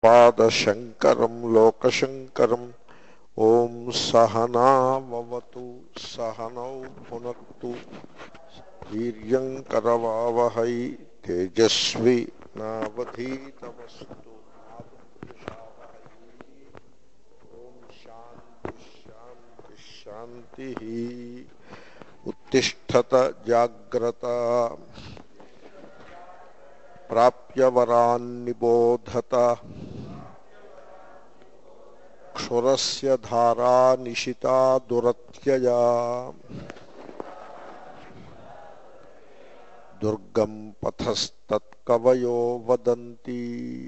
భగవత్పాదశంకరం లోకశంకరం ఓం సహనావతు సహనౌ పునక్తు వీర్యం కరవావహై తేజస్వి నావధీతమస్తు ఓం శాంతి శాంతి శాంతి ఉత్తిష్టత జాగ్రత్త ప్రాప్యవరాన్నిబోధత క్షురస్య ధారా నిశితా దురత్యయా దుర్గం పథస్తత్కవయో వదంతి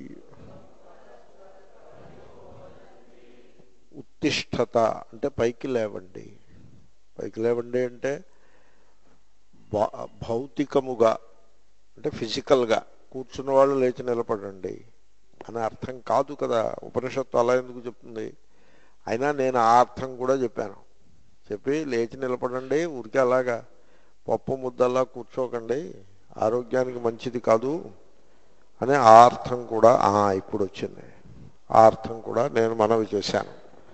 ఉత్తిష్టత అంటే పైకి లేవండి పైకి లేవండి అంటే భా- భౌతికముగా అంటే ఫిజికల్గా కూర్చున్న వాళ్ళు లేచి నిలబడండి అనే అర్థం కాదు కదా ఉపనిషత్తు అలా ఎందుకు చెప్తుంది అయినా నేను ఆ అర్థం కూడా చెప్పాను చెప్పి లేచి నిలబడండి ఊరికే అలాగా పప్పు ముద్దలా కూర్చోకండి ఆరోగ్యానికి మంచిది కాదు అనే ఆ అర్థం కూడా ఆ, ఇప్పుడు వచ్చింది ఆ అర్థం కూడా నేను మనవి చేశాను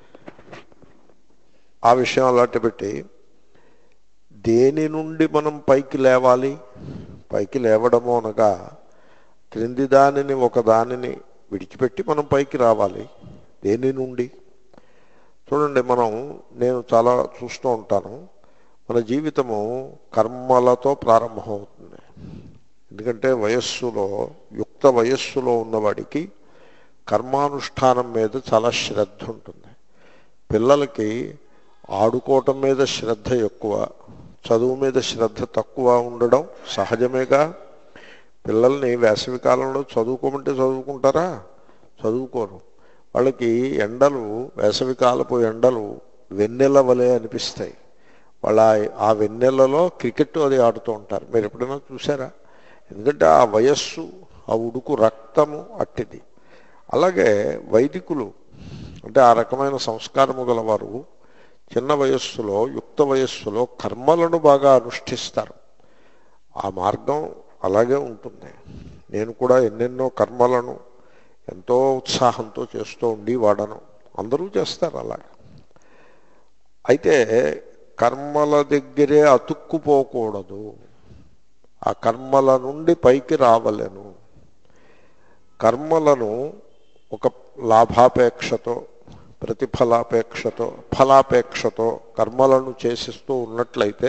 ఆ విషయం అలాంటి పెట్టి దేని నుండి మనం పైకి లేవాలి పైకి లేవడము అనగా క్రింది దానిని ఒక దానిని విడిచిపెట్టి మనం పైకి రావాలి దేని నుండి చూడండి మనం నేను చాలా చూస్తూ ఉంటాను మన జీవితము కర్మలతో ప్రారంభమవుతుంది ఎందుకంటే వయస్సులో యుక్త వయస్సులో ఉన్నవాడికి కర్మానుష్ఠానం మీద చాలా శ్రద్ధ ఉంటుంది పిల్లలకి ఆడుకోవటం మీద శ్రద్ధ ఎక్కువ చదువు మీద శ్రద్ధ తక్కువ ఉండడం సహజమేగా పిల్లల్ని వేసవి కాలంలో చదువుకోమంటే చదువుకుంటారా చదువుకోరు వాళ్ళకి ఎండలు వేసవి కాలపు ఎండలు వెన్నెల వలె అనిపిస్తాయి వాళ్ళ ఆ వెన్నెలలో క్రికెట్ అది ఆడుతూ ఉంటారు మీరు ఎప్పుడైనా చూసారా ఎందుకంటే ఆ వయస్సు ఆ ఉడుకు రక్తము అట్టిది అలాగే వైదికులు అంటే ఆ రకమైన సంస్కారము గలవారు చిన్న వయస్సులో యుక్త వయస్సులో కర్మలను బాగా అనుష్ఠిస్తారు ఆ మార్గం అలాగే ఉంటుంది నేను కూడా ఎన్నెన్నో కర్మలను ఎంతో ఉత్సాహంతో చేస్తూ ఉండి వాడను అందరూ చేస్తారు అలాగా అయితే కర్మల దగ్గరే అతుక్కుపోకూడదు ఆ కర్మల నుండి పైకి రావలేను కర్మలను ఒక లాభాపేక్షతో ప్రతిఫలాపేక్షతో ఫలాపేక్షతో కర్మలను చేసిస్తూ ఉన్నట్లయితే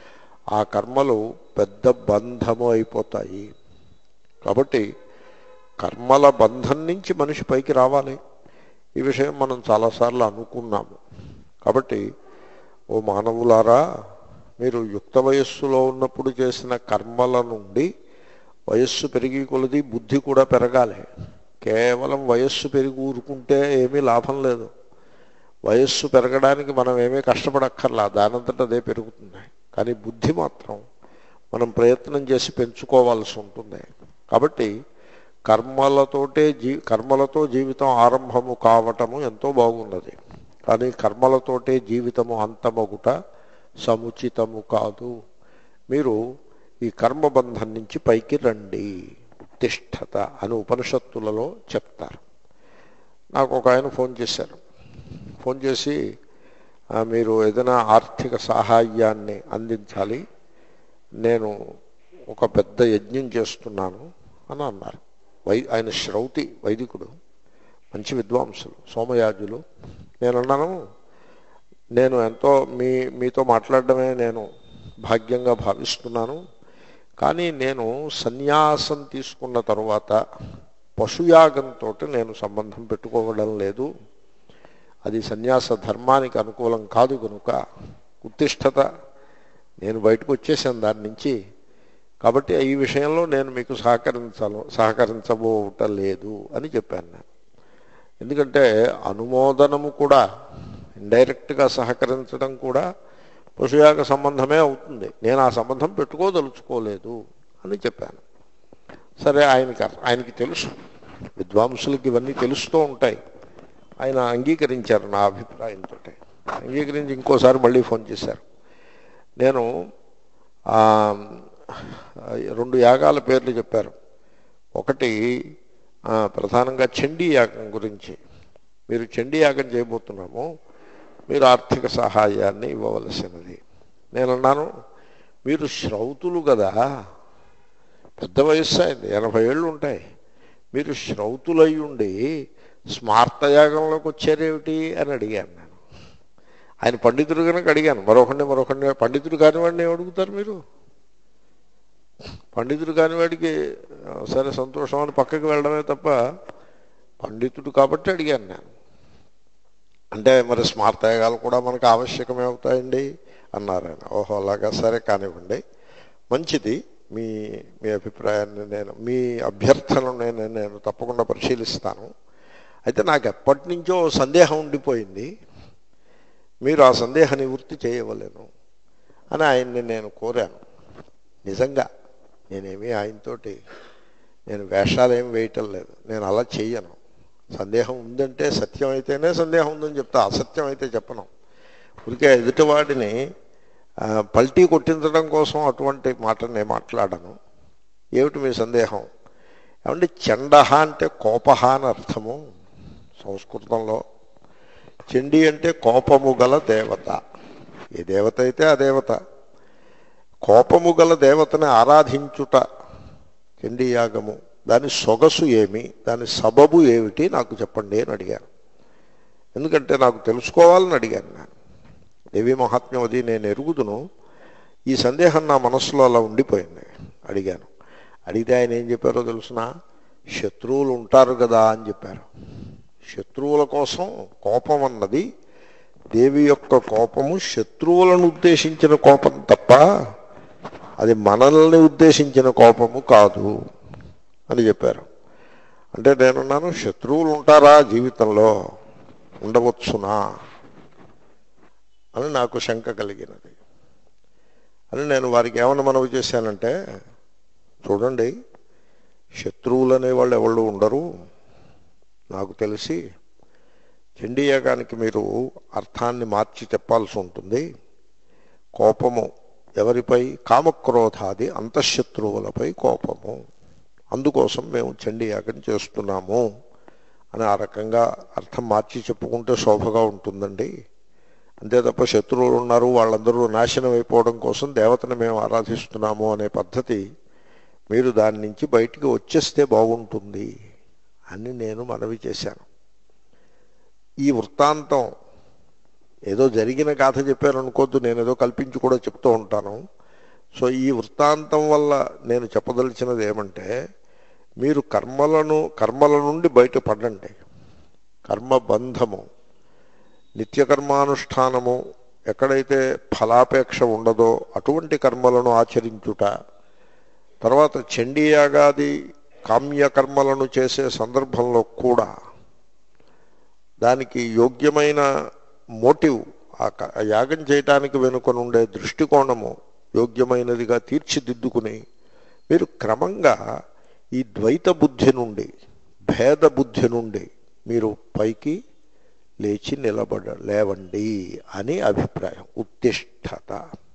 ఆ కర్మలు పెద్ద బంధము అయిపోతాయి కాబట్టి కర్మల బంధం నుంచి మనిషి పైకి రావాలి ఈ విషయం మనం చాలాసార్లు అనుకున్నాము కాబట్టి ఓ మానవులారా మీరు యుక్త వయస్సులో ఉన్నప్పుడు చేసిన కర్మల నుండి వయస్సు పెరిగి కొలది బుద్ధి కూడా పెరగాలి కేవలం వయస్సు పెరిగి ఊరుకుంటే ఏమీ లాభం లేదు వయస్సు పెరగడానికి మనం ఏమీ కష్టపడక్కర్లా దానంతట అదే పెరుగుతుంది కానీ బుద్ధి మాత్రం మనం ప్రయత్నం చేసి పెంచుకోవాల్సి ఉంటుంది కాబట్టి కర్మలతోటే జీ కర్మలతో జీవితం ఆరంభము కావటము ఎంతో బాగున్నది కానీ కర్మలతోటే జీవితము అంతమగుట సముచితము కాదు మీరు ఈ కర్మబంధం నుంచి పైకి రండి ఉత్తిష్టత అని ఉపనిషత్తులలో చెప్తారు నాకు ఒక ఆయన ఫోన్ చేశారు ఫోన్ చేసి "ఆ, మీరు ఏదైనా ఆర్థిక సహాయాన్ని అందించాలి నేను ఒక పెద్ద యజ్ఞం చేస్తున్నాను అని అన్నారు వై ఆయన శ్రౌతి వైదికుడు మంచి విద్వాంసులు సోమయాజులు నేను అన్నాను నేను ఎంతో మీ మీతో మాట్లాడడమే నేను భాగ్యంగా భావిస్తున్నాను కానీ నేను సన్యాసం తీసుకున్న తరువాత పశుయాగంతో నేను సంబంధం పెట్టుకోవడం లేదు అది సన్యాస ధర్మానికి అనుకూలం కాదు కనుక ఉత్తిష్టత నేను బయటకు వచ్చేసాను దాని నుంచి కాబట్టి ఈ విషయంలో నేను మీకు సహకరించాలో సహకరించబోవటం లేదు అని చెప్పాను నేను ఎందుకంటే అనుమోదనము కూడా ఇండైరెక్ట్గా సహకరించడం కూడా పశుయాగ సంబంధమే అవుతుంది నేను ఆ సంబంధం పెట్టుకోదలుచుకోలేదు అని చెప్పాను సరే ఆయనకి అర్థం- ఆయనకి తెలుసు విద్వాంసులకి ఇవన్నీ తెలుస్తూ ఉంటాయి ఆయన అంగీకరించారు నా అభిప్రాయంతో అంగీకరించి ఇంకోసారి మళ్ళీ ఫోన్ చేశారు నేను ఆ, రెండు యాగాల పేర్లు చెప్పారు ఒకటి ఆ, ప్రధానంగా చండీ యాగం గురించి మీరు చండీ యాగం చేయబోతున్నాము మీరు ఆర్థిక సహాయాన్ని ఇవ్వవలసినది నేను అన్నాను మీరు శ్రౌతులు కదా పెద్ద వయస్సు అయింది ఎనభై ఏళ్ళు ఉంటాయి మీరు శ్రౌతులై ఉండి స్మార్తయాగంలోకి వచ్చారేమిటి అని అడిగాను నేను ఆయన పండితుడు కనుక అడిగాను మరొకడిని మరొకడిని పండితుడు కానివాడిని ఏం అడుగుతారు మీరు పండితుడు కానివాడికి ఆ, సరే సంతోషం అని పక్కకి వెళ్ళడమే తప్ప పండితుడు కాబట్టి అడిగాను నేను అంటే మరి స్మార్తయాగాలు కూడా మనకు ఆవశ్యకమే అవుతాయండి అన్నారు ఆయన ఓహో అలాగా సరే కానివ్వండి మంచిది మీ మీ అభిప్రాయాన్ని నేను మీ అభ్యర్థనను నేను నేను తప్పకుండా పరిశీలిస్తాను అయితే నాకు ఎప్పటి నుంచో సందేహం ఉండిపోయింది మీరు ఆ సందేహ నివృత్తి చేయవలేను అని ఆయన్ని నేను కోరాను నిజంగా నేనేమి ఆయనతోటి నేను వేషాలు ఏం వేయటం లేదు నేను అలా చెయ్యను సందేహం ఉందంటే సత్యం అయితేనే సందేహం ఉందని చెప్తా అసత్యం అయితే చెప్పను ఊరికే ఎదుటివాడిని ఆ, పల్టీ కొట్టించడం కోసం అటువంటి మాట నేను మాట్లాడను ఏమిటి మీ సందేహం ఏమంటే చండహ అంటే కోపహ అని అర్థము సంస్కృతంలో చండీ అంటే కోపము గల దేవత ఏ దేవత అయితే ఆ దేవత కోపము గల దేవతని ఆరాధించుట చండీ యాగము దాని సొగసు ఏమి దాని సబబు ఏమిటి నాకు చెప్పండి అని అడిగాను ఎందుకంటే నాకు తెలుసుకోవాలని అడిగాను నేను దేవి మహాత్మ్యం అది నేను ఎరుగుదును ఈ సందేహం నా మనస్సులో అలా ఉండిపోయింది అడిగాను అడిగితే ఆయన ఏం చెప్పారో తెలుసిన శత్రువులు ఉంటారు కదా అని చెప్పారు శత్రువుల కోసం కోపం అన్నది దేవి యొక్క కోపము శత్రువులను ఉద్దేశించిన కోపం తప్ప అది మనల్ని ఉద్దేశించిన కోపము కాదు అని చెప్పారు అంటే నేనున్నాను శత్రువులు ఉంటారా జీవితంలో ఉండవచ్చునా అని నాకు శంక కలిగినది అని నేను వారికి ఏమన్నా మనవి చేశానంటే చూడండి శత్రువులు అనేవాళ్ళు ఎవళ్ళు ఉండరు నాకు తెలిసి చండీయాగానికి మీరు అర్థాన్ని మార్చి చెప్పాల్సి ఉంటుంది కోపము ఎవరిపై కామక్రోధాది అంతఃశత్రువులపై కోపము అందుకోసం మేము చండీయాగం చేస్తున్నాము అని ఆ రకంగా అర్థం మార్చి చెప్పుకుంటే శోభగా ఉంటుందండి అంతే తప్ప శత్రువులు ఉన్నారు వాళ్ళందరూ నాశనం అయిపోవడం కోసం దేవతను మేము ఆరాధిస్తున్నాము అనే పద్ధతి మీరు దాని నుంచి బయటికి వచ్చేస్తే బాగుంటుంది అని నేను మనవి చేశాను ఈ వృత్తాంతం ఏదో జరిగిన గాథ చెప్పాను అనుకోద్దు నేను ఏదో కల్పించి కూడా చెప్తూ ఉంటాను సో ఈ వృత్తాంతం వల్ల నేను చెప్పదలిచినది ఏమంటే మీరు కర్మలను కర్మల నుండి బయటపడండి కర్మబంధము నిత్యకర్మానుష్ఠానము ఎక్కడైతే ఫలాపేక్ష ఉండదో అటువంటి కర్మలను ఆచరించుట తర్వాత చండీయాగాది కామ్యకర్మలను చేసే సందర్భంలో కూడా దానికి యోగ్యమైన మోటివ్ ఆ క- ఆ యాగం చేయటానికి వెనుకనుండే దృష్టికోణము యోగ్యమైనదిగా తీర్చిదిద్దుకుని మీరు క్రమంగా ఈ ద్వైత బుద్ధి నుండి భేద బుద్ధి నుండి మీరు పైకి లేచి నిలబడ లేవండి అని అభిప్రాయం ఉత్తిష్టత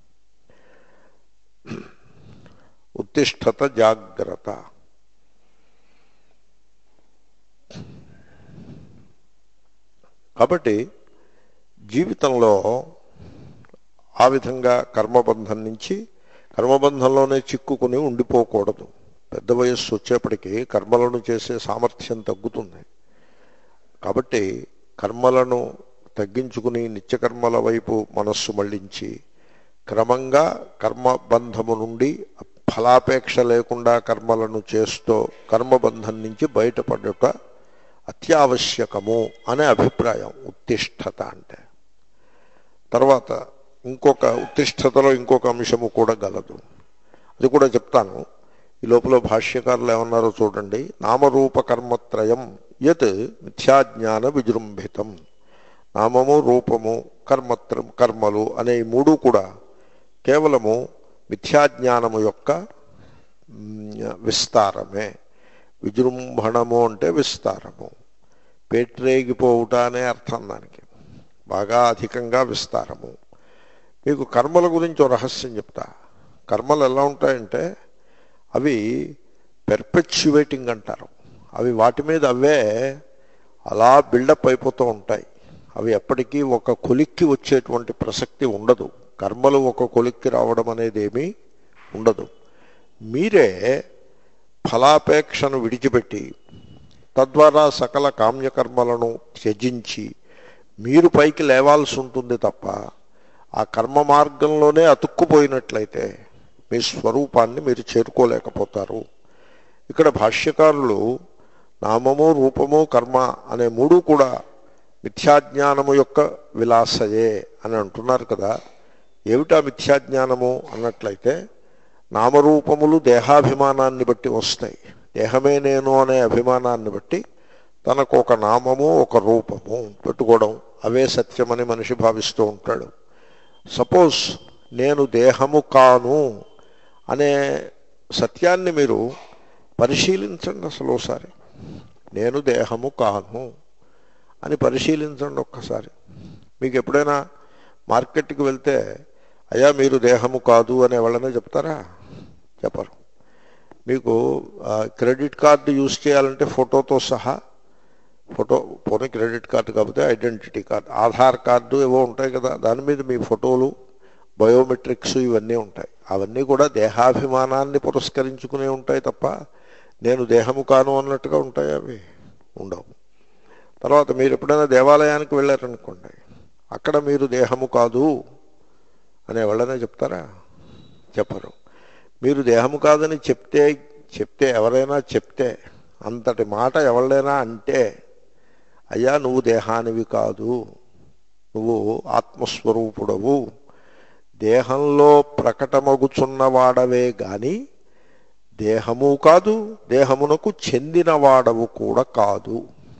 ఉత్తిష్టత జాగ్రత్త కాబట్టి జీవితంలో ఆ విధంగా కర్మబంధం నుంచి కర్మబంధంలోనే చిక్కుకుని ఉండిపోకూడదు పెద్ద వయస్సు వచ్చేప్పటికీ కర్మలను చేసే సామర్థ్యం తగ్గుతుంది కాబట్టి కర్మలను తగ్గించుకుని నిత్యకర్మల వైపు మనస్సు మళ్లించి క్రమంగా కర్మబంధము నుండి ఫలాపేక్ష లేకుండా కర్మలను చేస్తూ కర్మబంధం నుంచి బయటపడుట అత్యావశ్యకము అనే అభిప్రాయం ఉత్తిష్టత అంటే తర్వాత ఇంకొక ఉత్తిష్టతలో ఇంకొక అంశము కూడా గలదు అది కూడా చెప్తాను ఈ లోపల భాష్యకారులు ఏమన్నారో చూడండి నామరూప కర్మత్రయం యత్ మిథ్యాజ్ఞాన విజృంభితం నామము రూపము కర్మత్ర కర్మలు అనే ఈ మూడు కూడా కేవలము మిథ్యాజ్ఞానము యొక్క మ్, విస్తారమే విజృంభణము అంటే విస్తారము పేట్రేగిపోవుట అనే అర్థం దానికి బాగా అధికంగా విస్తారము మీకు కర్మల గురించి ఓ రహస్యం చెప్తా కర్మలు ఎలా ఉంటాయంటే అవి పెర్పెచ్యువేటింగ్ అంటారు అవి వాటి మీద అవే అలా బిల్డప్ అయిపోతూ ఉంటాయి అవి ఎప్పటికీ ఒక కొలిక్కి వచ్చేటువంటి ప్రసక్తి ఉండదు కర్మలు ఒక కొలిక్కి రావడం అనేది ఏమీ ఉండదు మీరే ఫలాపేక్షను విడిచిపెట్టి తద్వారా సకల కామ్యకర్మలను త్యజించి మీరు పైకి లేవాల్సి ఉంటుంది తప్ప ఆ కర్మ మార్గంలోనే అతుక్కుపోయినట్లయితే మీ స్వరూపాన్ని మీరు చేరుకోలేకపోతారు ఇక్కడ భాష్యకారులు నామము రూపము కర్మ అనే మూడు కూడా మిథ్యాజ్ఞానము యొక్క విలాసయే అని అంటున్నారు కదా ఏమిటా మిథ్యాజ్ఞానము అన్నట్లయితే నామరూపములు దేహాభిమానాన్ని బట్టి వస్తాయి దేహమే నేను అనే అభిమానాన్ని బట్టి తనకు ఒక నామము ఒక రూపము పెట్టుకోవడం అవే సత్యమని మనిషి భావిస్తూ ఉంటాడు సపోజ్ నేను దేహము కాను అనే సత్యాన్ని మీరు పరిశీలించండి అసలు ఒకసారి నేను దేహము కాను అని పరిశీలించండి ఒక్కసారి మీకు ఎప్పుడైనా మార్కెట్కి వెళ్తే అయ్యా మీరు దేహము కాదు అని ఎవరైనా చెప్తారా చెప్పరు మీకు ఆ, క్రెడిట్ కార్డు యూజ్ చేయాలంటే ఫోటోతో సహా ఫోటో పోనీ క్రెడిట్ కార్డు కాకపోతే ఐడెంటిటీ కార్డు ఆధార్ కార్డు ఏవో ఉంటాయి కదా దాని మీద మీ ఫోటోలు బయోమెట్రిక్స్ ఇవన్నీ ఉంటాయి అవన్నీ కూడా దేహాభిమానాన్ని పురస్కరించుకునే ఉంటాయి తప్ప నేను దేహము కాను అన్నట్టుగా ఉంటాయి అవి ఉండవు తర్వాత మీరు ఎప్పుడైనా దేవాలయానికి వెళ్ళారనుకోండి అక్కడ మీరు దేహము కాదు అనే వాళ్ళనే చెప్తారా చెప్పరు మీరు దేహము కాదని చెప్తే చెప్తే ఎవరైనా చెప్తే అంతటి మాట ఎవరైనా అంటే అయ్యా నువ్వు దేహానివి కాదు నువ్వు ఆత్మస్వరూపుడవు దేహంలో ప్రకటమగుచున్నవాడవే గాని దేహము కాదు దేహమునకు చెందినవాడవు కూడా కాదు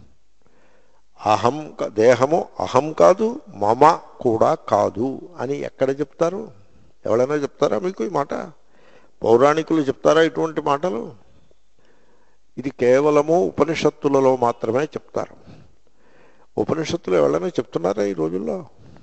అహం క- దేహము అహం కాదు మమ కూడా కాదు అని ఎక్కడ చెప్తారు ఎవరైనా చెప్తారా మీకు ఈ మాట పౌరాణికులు చెప్తారా ఇటువంటి మాటలు ఇది కేవలము ఉపనిషత్తులలో మాత్రమే చెప్తారు ఉపనిషత్తులు ఎవరైనా చెప్తున్నారా ఈ రోజుల్లో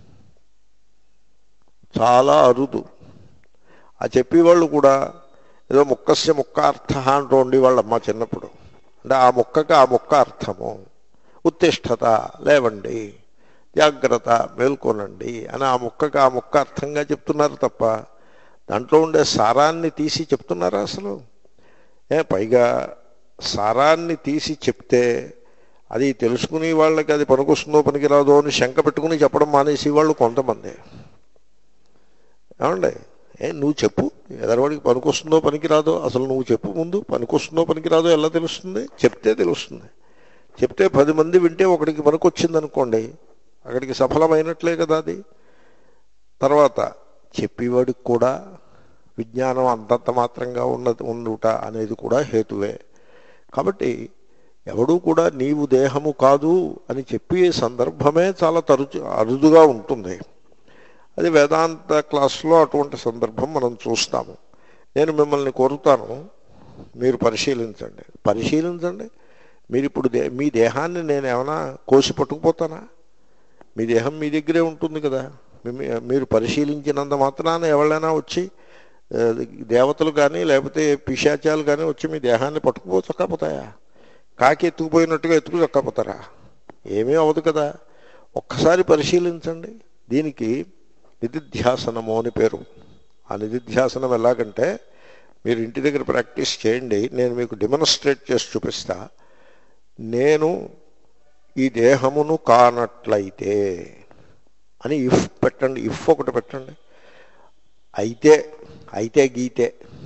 చాలా అరుదు ఆ చెప్పేవాళ్ళు కూడా ఏదో ముక్కస్య ముక్క అర్థ అంటూ ఉండేవాళ్ళు అమ్మ చిన్నప్పుడు అంటే ఆ ముక్కకి ఆ ముక్క అర్థము ఉత్తిష్టత లేవండి జాగ్రత్త మేల్కొనండి అని ఆ ముక్కకి ఆ ముక్క అర్థంగా చెప్తున్నారు తప్ప దాంట్లో ఉండే సారాన్ని తీసి చెప్తున్నారా అసలు ఏ పైగా సారాన్ని తీసి చెప్తే అది తెలుసుకునే వాళ్ళకి అది పనికొస్తుందో పనికిరాదో అని శంక పెట్టుకుని చెప్పడం మానేసి వాళ్ళు కొంతమంది ఏమండి ఏ నువ్వు చెప్పు ఎదరవాడికి పనికొస్తుందో పనికిరాదో అసలు నువ్వు చెప్పు ముందు పనికొస్తుందో పనికిరాదో ఎలా తెలుస్తుంది చెప్తే తెలుస్తుంది చెప్తే పది మంది వింటే ఒకడికి పనికొచ్చింది అనుకోండి అక్కడికి సఫలమైనట్లే కదా అది తర్వాత చెప్పేవాడికి కూడా విజ్ఞానం అంతంత మాత్రంగా ఉన్నది ఉండుట అనేది కూడా హేతువే కాబట్టి ఎవడూ కూడా నీవు దేహము కాదు అని చెప్పే సందర్భమే చాలా తరచు అరుదుగా ఉంటుంది అది వేదాంత క్లాస్లో అటువంటి సందర్భం మనం చూస్తాము నేను మిమ్మల్ని కోరుతాను మీరు పరిశీలించండి పరిశీలించండి మీరు ఇప్పుడు దే మీ దేహాన్ని నేను ఏమైనా కోసి పట్టుకుపోతానా మీ దేహం మీ దగ్గరే ఉంటుంది కదా మీ- మీరు పరిశీలించినంత మాత్రాన ఎవరైనా వచ్చి ఆ, దేవతలు కానీ లేకపోతే పిశాచాలు కానీ వచ్చి మీ దేహాన్ని పట్టుకుపో చక్కపోతాయా కాకి ఎత్తుకుపోయినట్టుగా ఎత్తుకు చక్కపోతారా ఏమీ అవ్వదు కదా ఒక్కసారి పరిశీలించండి దీనికి నిధిధ్యాసనము అని పేరు ఆ నిధిధ్యాసనం ఎలాగంటే మీరు ఇంటి దగ్గర ప్రాక్టీస్ చేయండి నేను మీకు డెమోన్స్ట్రేట్ చేసి చూపిస్తా నేను ఈ దేహమును కానట్లయితే అని ఇఫ్ పెట్టండి ఇఫ్ ఒకటి పెట్టండి అయితే అయితే గీతే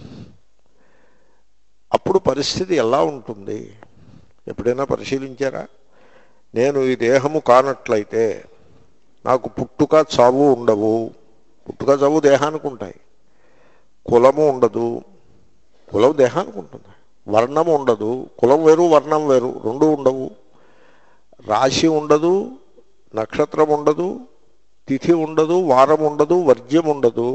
అప్పుడు పరిస్థితి ఎలా ఉంటుంది ఎప్పుడైనా పరిశీలించారా నేను ఈ దేహము కానట్లయితే నాకు పుట్టుక చావు ఉండవు పుట్టుక చావు దేహానికి ఉంటాయి కులము ఉండదు కులం దేహానికి ఉంటుంది వర్ణము ఉండదు కులం వేరు వర్ణం వేరు రెండు ఉండవు రాశి ఉండదు నక్షత్రం ఉండదు తిథి ఉండదు వారం ఉండదు వర్జ్యం ఉండదు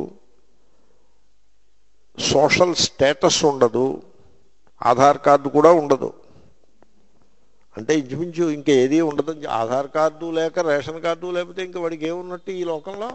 సోషల్ స్టేటస్ ఉండదు ఆధార్ కార్డు కూడా ఉండదు అంటే ఇంచుమించు ఇంకా ఏది ఉండదు ఆధార్ కార్డు లేక రేషన్ కార్డు లేకపోతే ఇంకా వాడికి ఏమున్నట్టు ఈ లోకంలో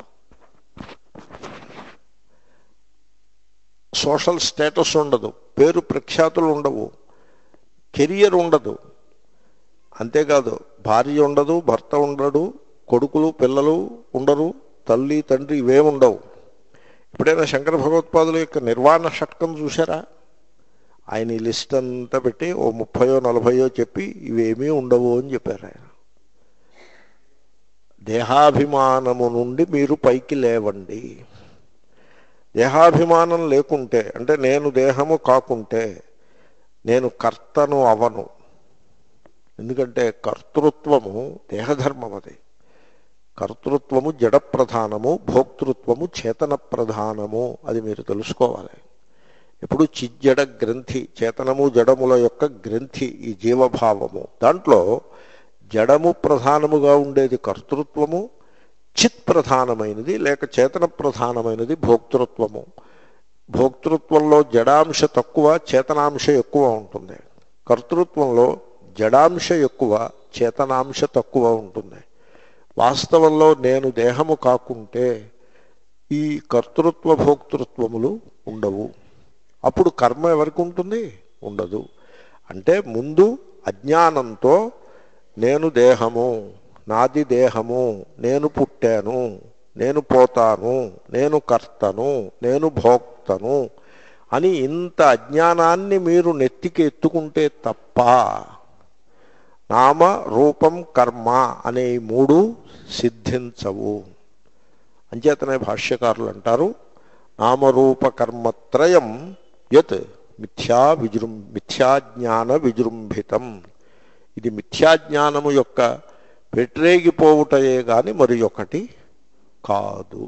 సోషల్ స్టేటస్ ఉండదు పేరు ప్రఖ్యాతులు ఉండవు కెరియర్ ఉండదు అంతేకాదు భార్య ఉండదు భర్త ఉండడు కొడుకులు పిల్లలు ఉండరు తల్లి తండ్రి ఇవేమి ఉండవు ఎప్పుడైనా శంకర భగవత్పాదుల యొక్క నిర్వాణ షట్కం చూసారా ఆయన ఈ లిస్ట్ అంతా పెట్టి ఓ ముప్పయో నలభయో చెప్పి ఇవేమీ ఉండవు అని చెప్పారు ఆయన దేహాభిమానము నుండి మీరు పైకి లేవండి దేహాభిమానం లేకుంటే అంటే నేను దేహము కాకుంటే నేను కర్తను అవను ఎందుకంటే కర్తృత్వము దేహధర్మం అది కర్తృత్వము జడ ప్రధానము భోక్తృత్వము చేతన ప్రధానము అది మీరు తెలుసుకోవాలి ఎప్పుడు చిజ్జడ గ్రంథి చేతనము జడముల యొక్క గ్రంథి ఈ జీవభావము దాంట్లో జడము ప్రధానముగా ఉండేది కర్తృత్వము చిత్ ప్రధానమైనది లేక చేతన ప్రధానమైనది భోక్తృత్వము భోక్తృత్వంలో జడాంశ తక్కువ చేతనాంశ ఎక్కువ ఉంటుంది కర్తృత్వంలో జడాంశ ఎక్కువ చేతనాంశ తక్కువ ఉంటుంది వాస్తవంలో నేను దేహము కాకుంటే ఈ కర్తృత్వ భోక్తృత్వములు ఉండవు అప్పుడు కర్మ ఎవరికి ఉంటుంది ఉండదు అంటే ముందు అజ్ఞానంతో నేను దేహము నాది దేహము నేను పుట్టాను నేను పోతాను నేను కర్తను నేను భోక్తను అని ఇంత అజ్ఞానాన్ని మీరు నెత్తికి ఎత్తుకుంటే తప్ప నామ రూపం కర్మ అనే ఈ మూడు సిద్ధించవు అంచేతనే భాష్యకారులు అంటారు నామరూప కర్మత్రయం యత్ మిథ్యా విజృం మిథ్యాజ్ఞాన విజృంభితం ఇది మిథ్యాజ్ఞానము యొక్క వ్యతిరేగిపోవుటయే గాని మరి ఒకటి కాదు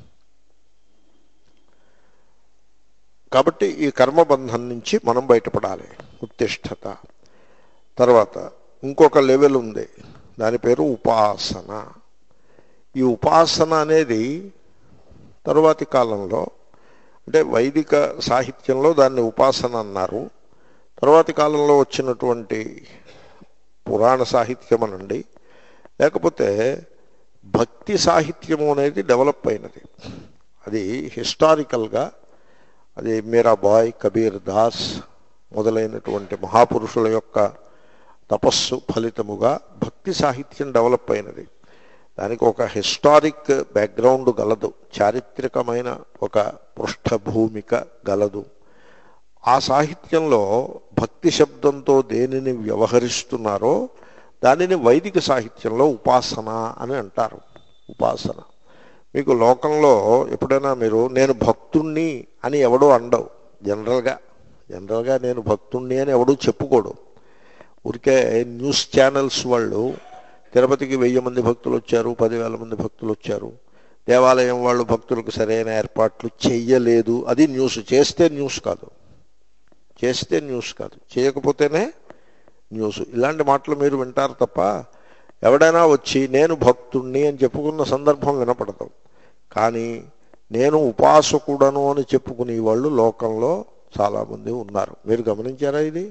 కాబట్టి ఈ కర్మబంధం నుంచి మనం బయటపడాలి ఉత్తిష్టత తర్వాత ఇంకొక లెవెల్ ఉంది దాని పేరు ఉపాసన ఈ ఉపాసన అనేది తరువాతి కాలంలో అంటే వైదిక సాహిత్యంలో దాన్ని ఉపాసన అన్నారు తరువాతి కాలంలో వచ్చినటువంటి పురాణ సాహిత్యం అనండి లేకపోతే భక్తి సాహిత్యము అనేది డెవలప్ అయినది అది హిస్టారికల్గా అది మీరాబాయ్ కబీర్ దాస్ మొదలైనటువంటి మహాపురుషుల యొక్క తపస్సు ఫలితముగా భక్తి సాహిత్యం డెవలప్ అయినది దానికి ఒక హిస్టారిక్ బ్యాక్గ్రౌండ్ గలదు చారిత్రకమైన ఒక పృష్ఠభూమిక గలదు ఆ సాహిత్యంలో భక్తి శబ్దంతో దేనిని వ్యవహరిస్తున్నారో దానిని వైదిక సాహిత్యంలో ఉపాసన అని అంటారు ఉపాసన మీకు లోకంలో ఎప్పుడైనా మీరు నేను భక్తుణ్ణి అని ఎవడో అండవు జనరల్గా జనరల్గా నేను భక్తుణ్ణి అని ఎవడూ చెప్పుకోడు ఊరికే న్యూస్ ఛానల్స్ వాళ్ళు తిరుపతికి వెయ్యి మంది భక్తులు వచ్చారు పదివేల మంది భక్తులు వచ్చారు దేవాలయం వాళ్ళు భక్తులకు సరైన ఏర్పాట్లు చెయ్యలేదు అది న్యూస్ చేస్తే న్యూస్ కాదు చేస్తే న్యూస్ కాదు చేయకపోతేనే న్యూస్ ఇలాంటి మాటలు మీరు వింటారు తప్ప ఎవడైనా వచ్చి నేను భక్తుణ్ణి అని చెప్పుకున్న సందర్భం వినపడదు కానీ నేను ఉపాసకుడను అని చెప్పుకునే వాళ్ళు లోకంలో చాలామంది ఉన్నారు మీరు గమనించారా ఇది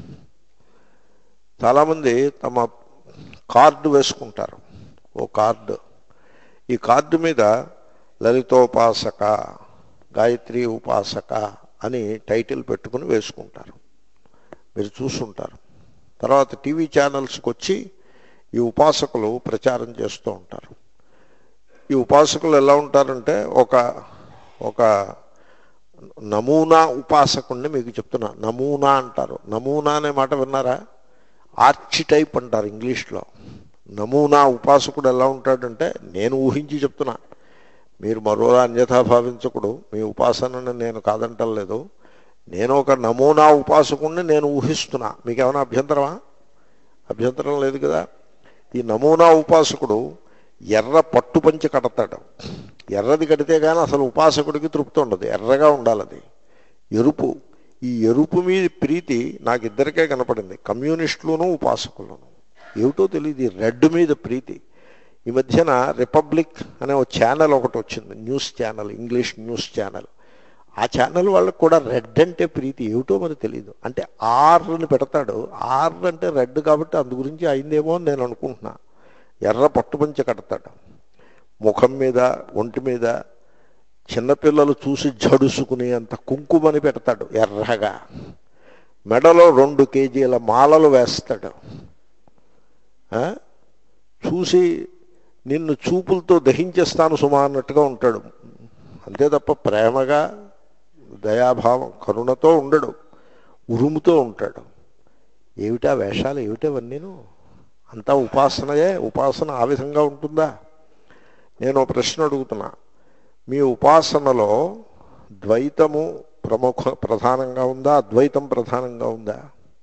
చాలామంది తమ కార్డు వేసుకుంటారు ఓ కార్డు ఈ కార్డు మీద లలితోపాసక గాయత్రి ఉపాసక అని టైటిల్ పెట్టుకుని వేసుకుంటారు మీరు చూసుంటారు తర్వాత టీవీ ఛానల్స్కి వచ్చి ఈ ఉపాసకులు ప్రచారం చేస్తూ ఉంటారు ఈ ఉపాసకులు ఎలా ఉంటారంటే ఒక ఒక నమూనా ఉపాసకుడిని మీకు చెప్తున్నా నమూనా అంటారు నమూనా అనే మాట విన్నారా ఆర్చిటైప్ అంటారు ఇంగ్లీష్లో నమూనా ఉపాసకుడు ఎలా ఉంటాడంటే నేను ఊహించి చెప్తున్నా మీరు మరోలా అన్యథా భావించకుడు మీ ఉపాసనని నేను కాదంటలేదు నేను ఒక నమూనా ఉపాసకుడిని నేను ఊహిస్తున్నా మీకేమైనా అభ్యంతరమా అభ్యంతరం లేదు కదా ఈ నమూనా ఉపాసకుడు ఎర్ర పట్టు పంచి కడతాడు ఎర్రది కడితే కానీ అసలు ఉపాసకుడికి తృప్తి ఉండదు ఎర్రగా ఉండాలి అది ఎరుపు ఈ ఎరుపు మీద ప్రీతి నాకు ఇద్దరికే కనపడింది కమ్యూనిస్టులను ఉపాసకులను ఏమిటో తెలియదు ఈ రెడ్ మీద ప్రీతి ఈ మధ్యన రిపబ్లిక్ అనే ఒక ఛానల్ ఒకటి వచ్చింది news channel English news channel ఆ ఛానల్ వాళ్ళకి కూడా రెడ్ అంటే ప్రీతి ఏమిటో మరి తెలియదు అంటే ఆర్ని పెడతాడు ఆర్ అంటే రెడ్ కాబట్టి అందు గురించి అయిందేమో అని నేను అనుకుంటున్నా ఎర్ర పట్టుపంచ కడతాడు ముఖం మీద ఒంటి మీద చిన్నపిల్లలు చూసి జడుసుకుని అంత కుంకుమని పెడతాడు ఎర్రగా మెడలో రెండు కేజీల మాలలు వేస్తాడు ఆ? చూసి నిన్ను చూపులతో దహించేస్తాను సుమా అన్నట్టుగా ఉంటాడు అంతే తప్ప ప్రేమగా దయాభావం కరుణతో ఉండడు ఉరుముతో ఉంటాడు ఏమిటా వేషాలు ఏమిటవన్నీను అంతా ఉపాసనయే ఉపాసన ఆ విధంగా ఉంటుందా నేను ఒక ప్రశ్న అడుగుతున్నా మీ ఉపాసనలో ద్వైతము ప్రముఖ ప్రధానంగా ఉందా అద్వైతం ప్రధానంగా ఉందా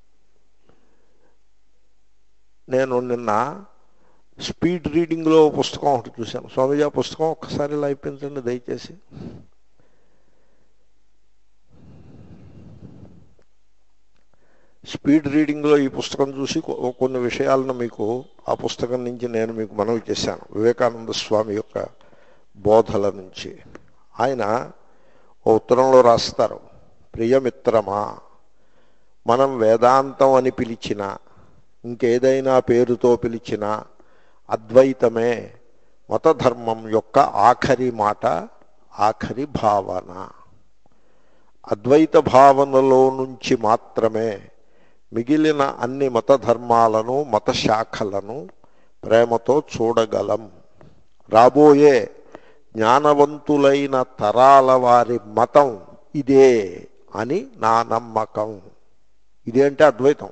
నేను నిన్న స్పీడ్ రీడింగ్లో పుస్తకం ఒకటి చూశాను స్వామిజీ ఆ పుస్తకం ఒక్కసారి ఇలా అయిపోయించండి దయచేసి స్పీడ్ రీడింగ్లో ఈ పుస్తకం చూసి కొ- కొన్ని విషయాలను మీకు ఆ పుస్తకం నుంచి నేను మీకు మనవి చేశాను వివేకానంద స్వామి యొక్క బోధల నుంచి ఆయన ఓ ఉత్తరంలో రాస్తారు ప్రియమిత్రమా మనం వేదాంతం అని పిలిచిన ఇంకేదైనా పేరుతో పిలిచిన అద్వైతమే మతధర్మం యొక్క ఆఖరి మాట ఆఖరి భావన అద్వైత భావనలో నుంచి మాత్రమే మిగిలిన అన్ని మత ధర్మాలను మత శాఖలను ప్రేమతో చూడగలం రాబోయే జ్ఞానవంతులైన తరాల వారి మతం ఇదే అని నా నమ్మకం ఇదే అంటే అద్వైతం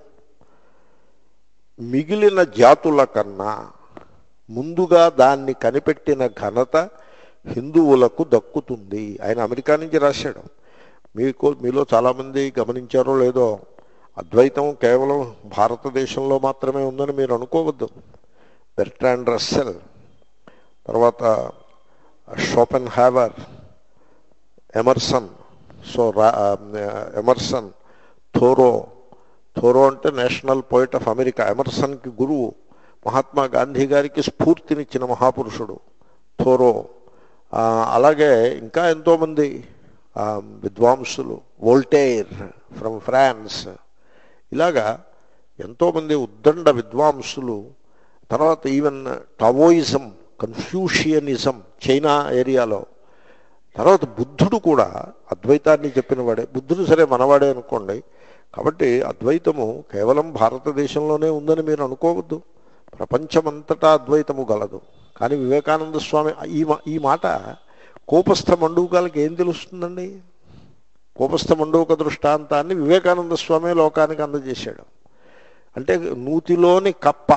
మిగిలిన జాతుల కన్నా ముందుగా దాన్ని కనిపెట్టిన ఘనత హిందువులకు దక్కుతుంది ఆయన అమెరికా నుంచి రాశాడు మీకు మీలో చాలామంది గమనించారో లేదో అద్వైతం కేవలం భారతదేశంలో మాత్రమే ఉందని మీరు అనుకోవద్దు బెర్ట్రాండ్ రస్సెల్ తర్వాత షోపెన్ హ్యావర్ ఎమర్సన్ సో రా ఎమర్సన్ థోరో థోరో అంటే నేషనల్ పోయిట్ ఆఫ్ అమెరికా ఎమర్సన్కి గురువు మహాత్మా గాంధీ గారికి స్ఫూర్తినిచ్చిన మహాపురుషుడు థోరో ఆ, అలాగే ఇంకా ఎంతోమంది ఆ, విద్వాంసులు వోల్టైర్ ఫ్రమ్ ఫ్రాన్స్ ఇలాగా ఎంతోమంది ఉద్దండ విద్వాంసులు తర్వాత ఈవెన్ టావోయిజం కన్ఫ్యూషియనిజం చైనా ఏరియాలో తర్వాత బుద్ధుడు కూడా అద్వైతాన్ని చెప్పిన వాడే బుద్ధుడు సరే మనవాడే అనుకోండి కాబట్టి అద్వైతము కేవలం భారతదేశంలోనే ఉందని మీరు అనుకోవద్దు ప్రపంచమంతటా అద్వైతము గలదు కానీ వివేకానంద స్వామి ఈ మా- ఈ మాట కోపస్థ మండూకాలకి ఏం తెలుస్తుందండి కోపస్థ మండూక దృష్టాంతాన్ని వివేకానంద స్వామి లోకానికి అందజేశాడు అంటే నూతిలోని కప్ప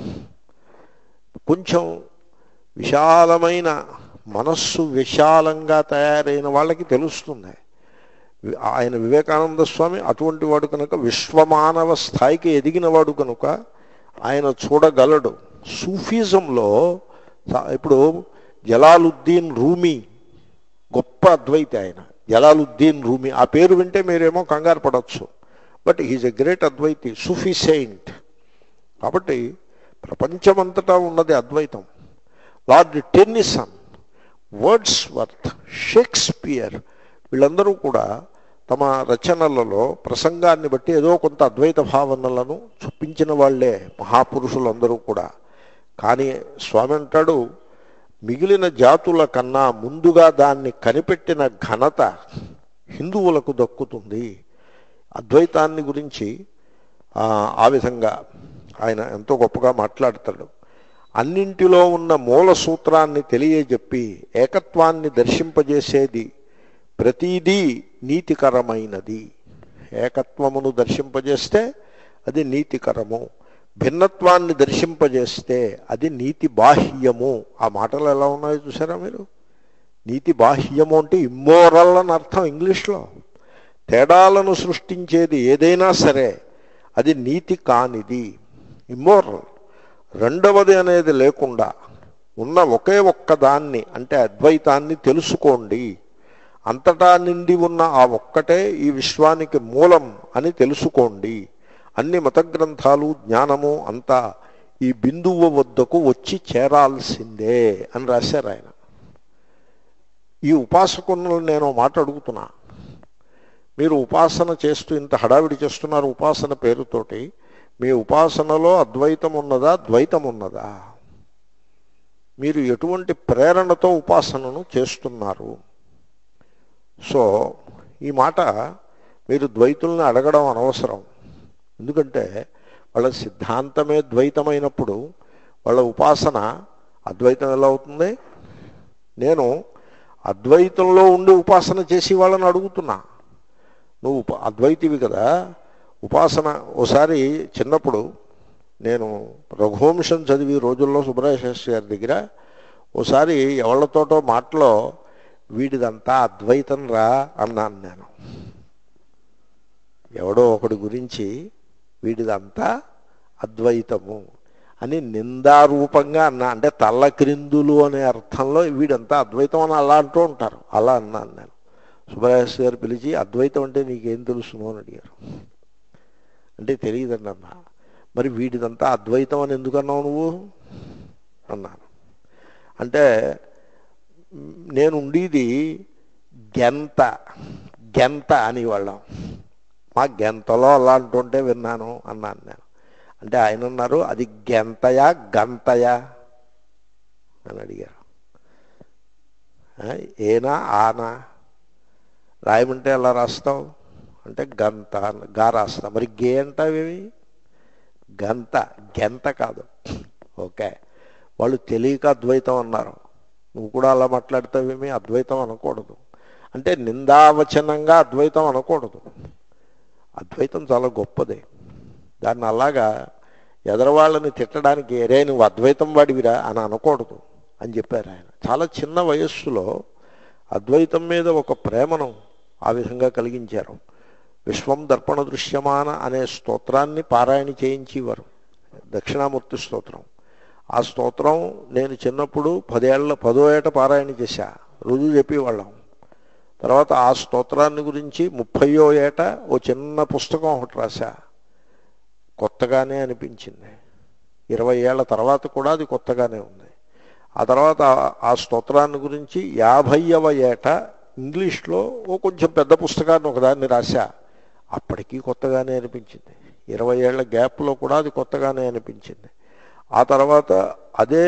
కొంచెం విశాలమైన మనస్సు విశాలంగా తయారైన వాళ్ళకి తెలుస్తుంది వి- ఆయన వివేకానంద స్వామి అటువంటి వాడు కనుక విశ్వమానవ స్థాయికి ఎదిగిన వాడు కనుక ఆయన చూడగలడు సూఫిజంలో చా- ఇప్పుడు జలాలుద్దీన్ రూమీ గొప్ప అద్వైతి ఆయన జలాలుద్దీన్ రూమీ ఆ పేరు వింటే మీరేమో కంగారు పడవచ్చు but is a great Advaiti Sufi saint కాబట్టి ప్రపంచమంతటా ఉన్నది అద్వైతం Lord Tennyson Wordsworth Shakespeare వీళ్ళందరూ కూడా తమ రచనలలో ప్రసంగాన్ని బట్టి ఏదో కొంత అద్వైత భావనలను చూపించిన వాళ్ళే మహాపురుషులందరూ కూడా కానీ స్వామి అంటాడు మిగిలిన జాతుల కన్నా ముందుగా దాన్ని కనిపెట్టిన ఘనత హిందువులకు దక్కుతుంది అద్వైతాన్ని గురించి ఆ, ఆ విధంగా ఆయన ఎంతో గొప్పగా మాట్లాడతాడు అన్నింటిలో ఉన్న మూల సూత్రాన్ని తెలియజెప్పి ఏకత్వాన్ని దర్శింపజేసేది ప్రతిదీ నీతికరమైనది ఏకత్వమును దర్శింపజేస్తే అది నీతికరము భిన్నత్వాన్ని దర్శింపజేస్తే అది నీతి బాహ్యము ఆ మాటలు ఎలా ఉన్నాయో చూసారా మీరు నీతి బాహ్యము అంటే ఇమ్మోరల్ అని అర్థం ఇంగ్లీష్లో తేడాలను సృష్టించేది ఏదైనా సరే అది నీతి కానిది ఇమ్మోరల్ రెండవది అనేది లేకుండా ఉన్న ఒకే ఒక్క దాన్ని అంటే అద్వైతాన్ని తెలుసుకోండి అంతటా నిండి ఉన్న ఆ ఒక్కటే ఈ విశ్వానికి మూలం అని తెలుసుకోండి అన్ని మత గ్రంథాలు జ్ఞానము అంతా ఈ బిందువు వద్దకు వచ్చి చేరాల్సిందే అని రాశారు ఆయన ఈ ఉపాసకులను నేను ఓ మాట అడుగుతున్నా మీరు ఉపాసన చేస్తూ ఇంత హడావిడి చేస్తున్నారు ఉపాసన పేరుతోటి మీ ఉపాసనలో అద్వైతం ఉన్నదా ద్వైతం ఉన్నదా మీరు ఎటువంటి ప్రేరణతో ఉపాసనను చేస్తున్నారు సో ఈ మాట మీరు ద్వైతుల్ని అడగడం అనవసరం ఎందుకంటే వాళ్ళ సిద్ధాంతమే ద్వైతమైనప్పుడు వాళ్ళ ఉపాసన అద్వైతం ఎలా అవుతుంది నేను అద్వైతంలో ఉండి ఉపాసన చేసి వాళ్ళని అడుగుతున్నా నువ్వు ఉప- అద్వైతివి కదా ఉపాసన ఓసారి చిన్నప్పుడు నేను రఘువంశం చదివి రోజుల్లో సుబ్రహ్మణ్య శాస్త్రి గారి దగ్గర ఓసారి ఎవళ్ళతోటో మాటలో వీడిదంతా అద్వైతం రా అన్నాను నేను ఎవడో ఒకడి గురించి వీడిదంతా అద్వైతము అని నిందారూపంగా అన్నా అంటే తల్ల క్రిందులు అనే అర్థంలో వీడంతా అద్వైతం అని అలా అంటూ ఉంటారు అలా అన్నాను నేను సుబ్రహ్మణ్య గారు పిలిచి అద్వైతం అంటే నీకేం తెలుసును అని అడిగారు అంటే తెలియదండి అన్న మరి వీడిదంతా అద్వైతం అని ఎందుకు అన్నావు నువ్వు అన్నాను అంటే మ్, నేను ఉండేది గెంత గెంత అని వాళ్ళం మా గెంతలో అలా అంటుంటే విన్నాను అన్నాను నేను అంటే ఆయన అన్నారు అది గెంతయా గంతయా అని అడిగారు ఆ, ఏనా ఆనా రాయమంటే ఎలా రాస్తావు అంటే గంత అన్న- గా రాస్తా మరి గే అంటావేమి గంత గెంత కాదు ఓకే వాళ్ళు తెలియక అద్వైతం అన్నారు నువ్వు కూడా అలా మాట్లాడతావేమి అద్వైతం అనకూడదు అంటే నిందావచనంగా అద్వైతం అనకూడదు అద్వైతం చాలా గొప్పది దాన్ని అలాగా ఎదరవాళ్ళని తిట్టడానికి ఏరే నువ్వు అద్వైతం వాడివిరా అని అనకూడదు అని చెప్పారు ఆయన చాలా చిన్న వయస్సులో అద్వైతం మీద ఒక ప్రేమను ఆ విధంగా కలిగించారు విశ్వం దర్పణ దృశ్యమాన అనే స్తోత్రాన్ని పారాయణ చేయించేవారు దక్షిణామూర్తి స్తోత్రం ఆ స్తోత్రం నేను చిన్నప్పుడు పదేళ్ల పదో ఏట పారాయణ చేశా రుజువు చెప్పేవాళ్ళం తర్వాత ఆ స్తోత్రాన్ని గురించి ముప్పయో ఏట ఓ చిన్న పుస్తకం ఒకటి రాశా కొత్తగానే అనిపించింది ఇరవై ఏళ్ల తర్వాత కూడా అది కొత్తగానే ఉంది ఆ తర్వాత ఆ- ఆ స్తోత్రాన్ని గురించి యాభైవ ఏట ఇంగ్లీష్లో ఓ కొంచెం పెద్ద పుస్తకాన్ని ఒకదాన్ని రాశా అప్పటికీ కొత్తగానే అనిపించింది ఇరవై ఏళ్ల గ్యాప్లో కూడా అది కొత్తగానే అనిపించింది ఆ తర్వాత అదే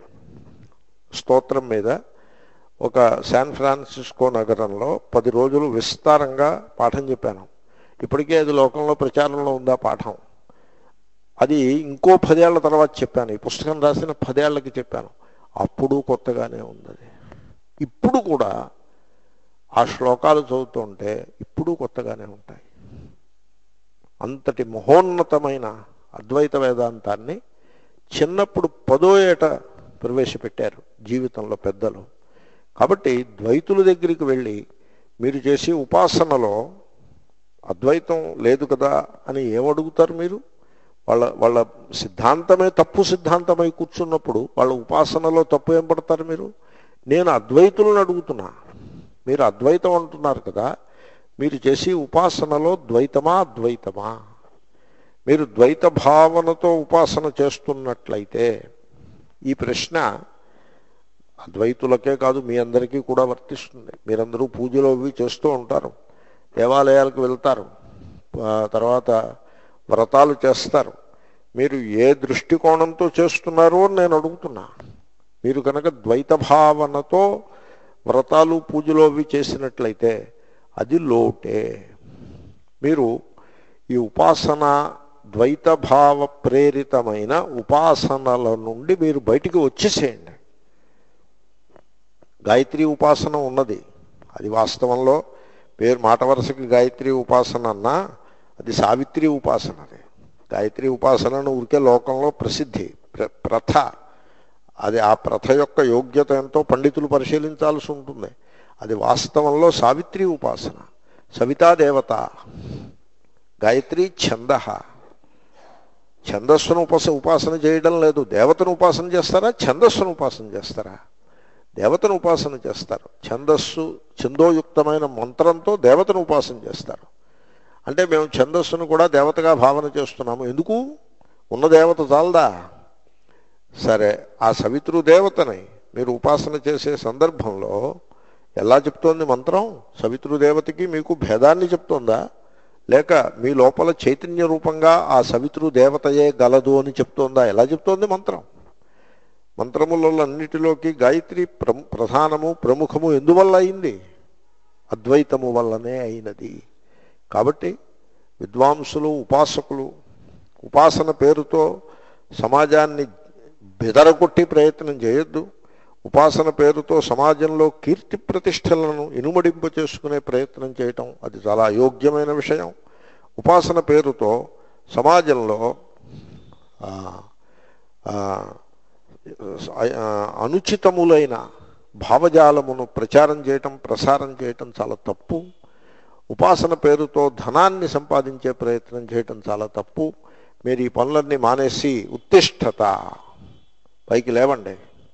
స్తోత్రం మీద ఒక శాన్ ఫ్రాన్సిస్కో నగరంలో పది రోజులు విస్తారంగా పాఠం చెప్పాను ఇప్పటికే అది లోకంలో ప్రచారంలో ఉందా పాఠం అది ఇంకో పదేళ్ల తర్వాత చెప్పాను ఈ పుస్తకం రాసిన పదేళ్లకి చెప్పాను అప్పుడు కొత్తగానే ఉంది అది ఇప్పుడు కూడా ఆ శ్లోకాలు చదువుతుంటే ఇప్పుడు కొత్తగానే ఉంటాయి అంతటి మహోన్నతమైన అద్వైత వేదాంతాన్ని చిన్నప్పుడు పదో ఏట ప్రవేశపెట్టారు జీవితంలో పెద్దలు కాబట్టి ద్వైతుల దగ్గరికి వెళ్ళి మీరు చేసే ఉపాసనలో అద్వైతం లేదు కదా అని ఏమడుగుతారు మీరు వాళ్ళ వాళ్ళ సిద్ధాంతమే తప్పు సిద్ధాంతమై కూర్చున్నప్పుడు వాళ్ళ ఉపాసనలో తప్పు ఏం పడతారు మీరు నేను అద్వైతులను అడుగుతున్నా మీరు అద్వైతం అంటున్నారు కదా మీరు చేసే ఉపాసనలో ద్వైతమా అద్వైతమా మీరు ద్వైత భావనతో ఉపాసన చేస్తున్నట్లయితే ఈ ప్రశ్న అద్వైతులకే కాదు మీ అందరికీ కూడా వర్తిస్తుంది మీరందరూ పూజలు అవి చేస్తూ ఉంటారు దేవాలయాలకు వెళ్తారు ఆ తర్వాత వ్రతాలు చేస్తారు మీరు ఏ దృష్టికోణంతో చేస్తున్నారో అని నేను అడుగుతున్నా మీరు కనుక ద్వైత భావనతో వ్రతాలు పూజలు అవి చేసినట్లయితే అది లోటే మీరు ఈ ఉపాసన ద్వైత భావ ప్రేరితమైన ఉపాసనల నుండి మీరు బయటికి వచ్చేసేయండి గాయత్రి ఉపాసన ఉన్నది అది వాస్తవంలో పేరు మాట వరుసకి గాయత్రి ఉపాసన అన్నా అది సావిత్రి ఉపాసన అది గాయత్రి ఉపాసనను ఊరికే లోకంలో ప్రసిద్ధి ప్ర- ప్రథ అది ఆ ప్రథ యొక్క యోగ్యత ఎంతో పండితులు పరిశీలించాల్సి ఉంటుంది అది వాస్తవంలో సావిత్రి ఉపాసన సవితాదేవత గాయత్రి ఛంద ఛందస్సును ఉపాస ఉపాసన చేయడం లేదు దేవతను ఉపాసన చేస్తారా ఛందస్సును ఉపాసన చేస్తారా దేవతను ఉపాసన చేస్తారు ఛందస్సు ఛందోయుక్తమైన మంత్రంతో దేవతను ఉపాసన చేస్తారు అంటే మేము ఛందస్సును కూడా దేవతగా భావన చేస్తున్నాము ఎందుకు ఉన్న దేవత చాలదా సరే ఆ సవితృ దేవతని మీరు ఉపాసన చేసే సందర్భంలో ఎలా చెప్తోంది మంత్రం సవితృదేవతకి మీకు భేదాన్ని చెప్తోందా లేక మీ లోపల చైతన్య రూపంగా ఆ సవితృ దేవతయే గలదు అని చెప్తోందా ఎలా చెప్తోంది మంత్రం మంత్రములన్నిటిలోకి గాయత్రి ప్ర ప్రధానము ప్రముఖము ఎందువల్ల అయింది అద్వైతము వల్లనే అయినది కాబట్టి విద్వాంసులు ఉపాసకులు ఉపాసన పేరుతో సమాజాన్ని బెదరగొట్టి ప్రయత్నం చేయొద్దు ఉపాసన పేరుతో సమాజంలో కీర్తి ప్రతిష్టలను ఇనుమడింప చేసుకునే ప్రయత్నం చేయటం అది చాలా అయోగ్యమైన విషయం ఉపాసన పేరుతో సమాజంలో ఆ, ఆ, ఆ, అనుచితములైన భావజాలమును ప్రచారం చేయటం ప్రసారం చేయటం చాలా తప్పు ఉపాసన పేరుతో ధనాన్ని సంపాదించే ప్రయత్నం చేయటం చాలా తప్పు మీరు ఈ పనులన్నీ మానేసి ఉత్తిష్టత పైకి లేవండి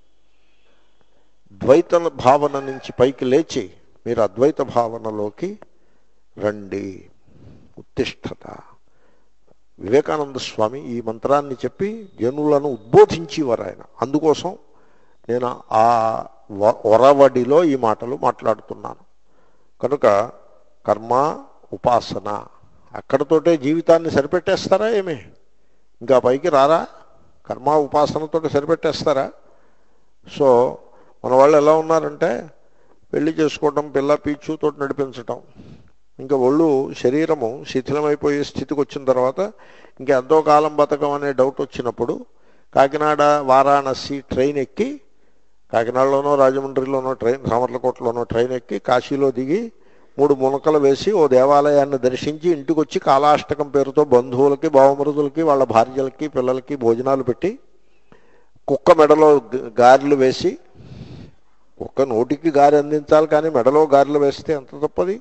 ద్వైత భావన నుంచి పైకి లేచి మీరు అద్వైత భావనలోకి రండి ఉత్తిష్టత వివేకానంద స్వామి ఈ మంత్రాన్ని చెప్పి జనులను ఉద్బోధించేవారు ఆయన అందుకోసం నేను ఆ వ- ఒరవడిలో ఈ మాటలు మాట్లాడుతున్నాను కనుక కర్మ ఉపాసన అక్కడతోటే జీవితాన్ని సరిపెట్టేస్తారా ఏమి ఇంకా పైకి రారా కర్మ ఉపాసనతో సరిపెట్టేస్తారా సో మన వాళ్ళు ఎలా ఉన్నారంటే పెళ్లి చేసుకోవటం పిల్ల పీచుతో నడిపించటం ఇంకా ఒళ్ళు శరీరము శిథిలమైపోయే స్థితికి వచ్చిన తర్వాత ఇంకా ఎంతో కాలం బతకం అనే డౌట్ వచ్చినప్పుడు కాకినాడ వారాణసి ట్రైన్ ఎక్కి కాకినాడలోనో రాజమండ్రిలోనో ట్రైన్ సామర్లకోటలోనో ట్రైన్ ఎక్కి కాశీలో దిగి మూడు మునకలు వేసి ఓ దేవాలయాన్ని దర్శించి ఇంటికి వచ్చి కాలాష్టకం పేరుతో బంధువులకి బావమరుదులకి వాళ్ళ భార్యలకి పిల్లలకి భోజనాలు పెట్టి కుక్క మెడలో గ- గారెలు వేసి కుక్క నోటికి గారి అందించాలి కానీ మెడలో గారెలు వేస్తే ఎంత తప్పది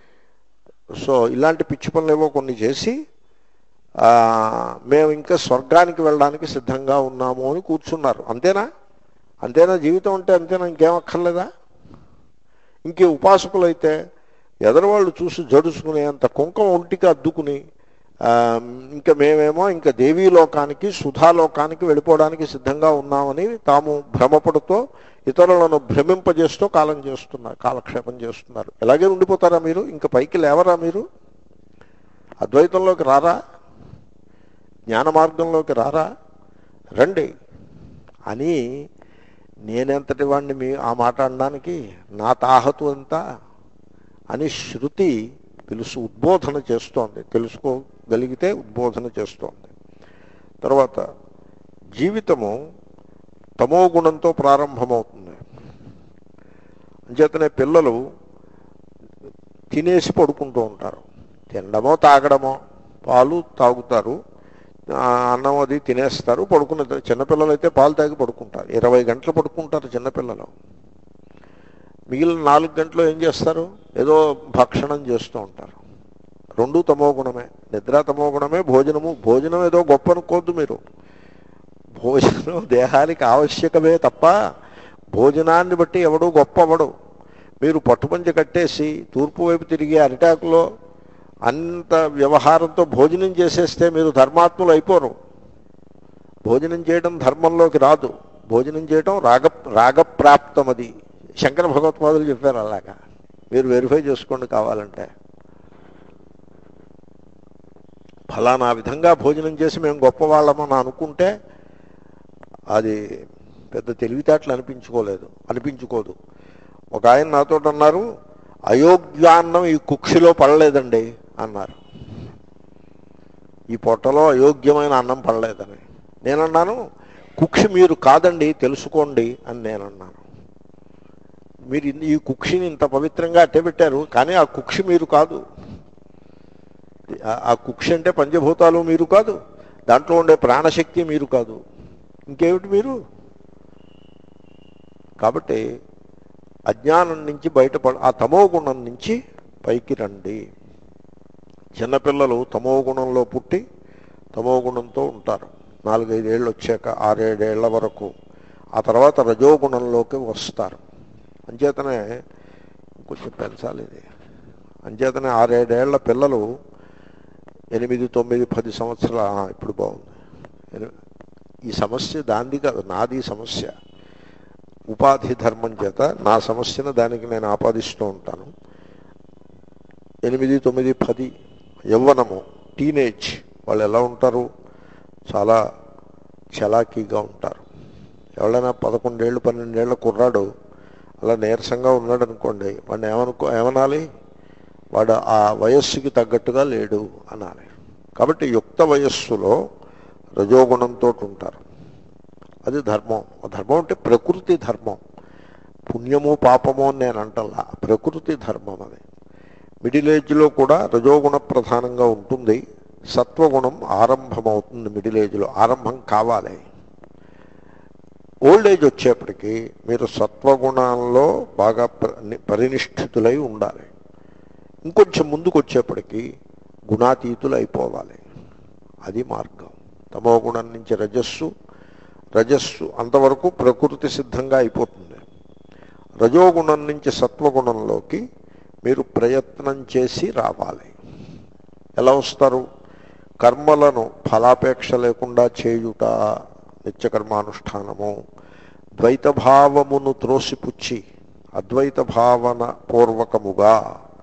సో ఇలాంటి పిచ్చి పనులు ఏవో కొన్ని చేసి ఆ, మేము ఇంకా స్వర్గానికి వెళ్ళడానికి సిద్ధంగా ఉన్నాము అని కూర్చున్నారు అంతేనా అంతేనా జీవితం అంటే అంతేనా ఇంకేం అక్కర్లేదా ఇంకే ఉపాసకులైతే ఎదరవాళ్ళు చూసి జడుచుకునేంత కుంకం ఒంటికి అద్దుకుని ఆ, ఇంకా మేమేమో ఇంకా దేవీ లోకానికి సుధాలోకానికి వెళ్ళిపోవడానికి సిద్ధంగా ఉన్నామని తాము భ్రమపడుతూ ఇతరులను భ్రమింపజేస్తూ కాలం చేస్తున్నారు కాలక్షేపం చేస్తున్నారు ఎలాగే ఉండిపోతారా మీరు ఇంకా పైకి లేవరా మీరు అద్వైతంలోకి రారా జ్ఞాన మార్గంలోకి రారా రండి అని నేనెంతటి వాడిని మీ ఆ మాట అనడానికి నా తాహతు ఎంత అని శృతి పిలుసు ఉద్బోధన చేస్తోంది తెలుసుకోగలిగితే ఉద్బోధన చేస్తోంది తర్వాత జీవితము తమో గుణంతో ప్రారంభమవుతుంది అంచేతనే పిల్లలు తినేసి పడుకుంటూ ఉంటారు తినడమో తాగడమో పాలు తాగుతారు ఆ, అన్నం అది తినేస్తారు పడుకునే చిన్నపిల్లలు అయితే పాలు తాగి పడుకుంటారు ఇరవై గంటలు పడుకుంటారు చిన్నపిల్లలు మిగిలిన నాలుగు గంటలు ఏం చేస్తారు ఏదో భక్షణం చేస్తూ ఉంటారు రెండు తమో గుణమే నిద్ర తమో గుణమే భోజనము భోజనం ఏదో గొప్ప అనుకోవద్దు మీరు భోజనం దేహానికి ఆవశ్యకమే తప్ప భోజనాన్ని బట్టి ఎవడు గొప్ప అవడు మీరు పట్టుపంచ కట్టేసి తూర్పు వైపు తిరిగి అరిటాకులో అంత వ్యవహారంతో భోజనం చేసేస్తే మీరు ధర్మాత్ములు అయిపోరు భోజనం చేయడం ధర్మంలోకి రాదు భోజనం చేయడం రాగ రాగప్రాప్తం అది శంకర భగవత్పాదులు చెప్పారు అలాగా మీరు వెరిఫై చేసుకోండి కావాలంటే ఫలానా విధంగా భోజనం చేసి మేము గొప్పవాళ్ళమని అనుకుంటే అది పెద్ద తెలివితేటలు అనిపించుకోలేదు అనిపించుకోదు ఒక ఆయన నాతో అన్నారు అయోగ్యాన్నం ఈ కుక్షిలో పడలేదండి అన్నారు ఈ పొట్టలో అయోగ్యమైన అన్నం పడలేదని నేనన్నాను కుక్షి మీరు కాదండి తెలుసుకోండి అని నేనన్నాను మీరు ఇన్ని- ఈ కుక్షిని ఇంత పవిత్రంగా అట్టే పెట్టారు కానీ ఆ కుక్షి మీరు కాదు ఆ- ఆ కుక్షి అంటే పంచభూతాలు మీరు కాదు దాంట్లో ఉండే ప్రాణశక్తి మీరు కాదు ఇంకేమిటి మీరు కాబట్టి అజ్ఞానం నుంచి బయటపడ ఆ తమో గుణం నుంచి పైకి రండి చిన్నపిల్లలు తమో గుణంలో పుట్టి తమో గుణంతో ఉంటారు నాలుగైదేళ్ళు వచ్చాక ఆరేడేళ్ల వరకు ఆ తర్వాత రజోగుణంలోకి వస్తారు అంచేతనే కొంచెం పెంచాలి ఇది అంచేతనే ఆరేడేళ్ల పిల్లలు ఎనిమిది తొమ్మిది పది సంవత్సరాల ఆ, ఇప్పుడు బాగుంది ఎని- ఈ సమస్య దాంది కాదు నాది సమస్య ఉపాధి ధర్మం చేత నా సమస్యను దానికి నేను ఆపాదిస్తూ ఉంటాను ఎనిమిది తొమ్మిది పది యవ్వనము టీనేజ్ వాళ్ళు ఎలా ఉంటారు చాలా చలాకీగా ఉంటారు ఎవరైనా పదకొండేళ్ళు పన్నెండేళ్ల కుర్రాడు అలా నీరసంగా ఉన్నాడు అనుకోండి వాడిని ఏమనుకో ఏమనాలి వాడు ఆ వయస్సుకి తగ్గట్టుగా లేడు అనాలి కాబట్టి యుక్త వయస్సులో రజోగుణంతో ఉంటారు అది ధర్మం ఆ ధర్మం అంటే ప్రకృతి ధర్మం పుణ్యము పాపము అని నేను అంటల్లా ప్రకృతి ధర్మం అది మిడిల్ ఏజ్లో కూడా రజోగుణ ప్రధానంగా ఉంటుంది సత్వగుణం ఆరంభమవుతుంది మిడిల్ ఏజ్లో ఆరంభం కావాలి ఓల్డ్ ఏజ్ వచ్చేప్పటికి మీరు సత్వగుణంలో బాగా ప్ర- పరినిష్ఠితులై ఉండాలి ఇంకొంచెం ముందుకు వచ్చేప్పటికి గుణాతీతులు అయిపోవాలి అది మార్గం తమో గుణం నుంచి రజస్సు రజస్సు అంతవరకు ప్రకృతి సిద్ధంగా అయిపోతుంది రజోగుణం నుంచి సత్వగుణంలోకి మీరు ప్రయత్నం చేసి రావాలి ఎలా వస్తారు కర్మలను ఫలాపేక్ష లేకుండా చేయుట నిత్యకర్మానుష్ఠానము ద్వైత భావమును త్రోసిపుచ్చి అద్వైత భావన పూర్వకముగా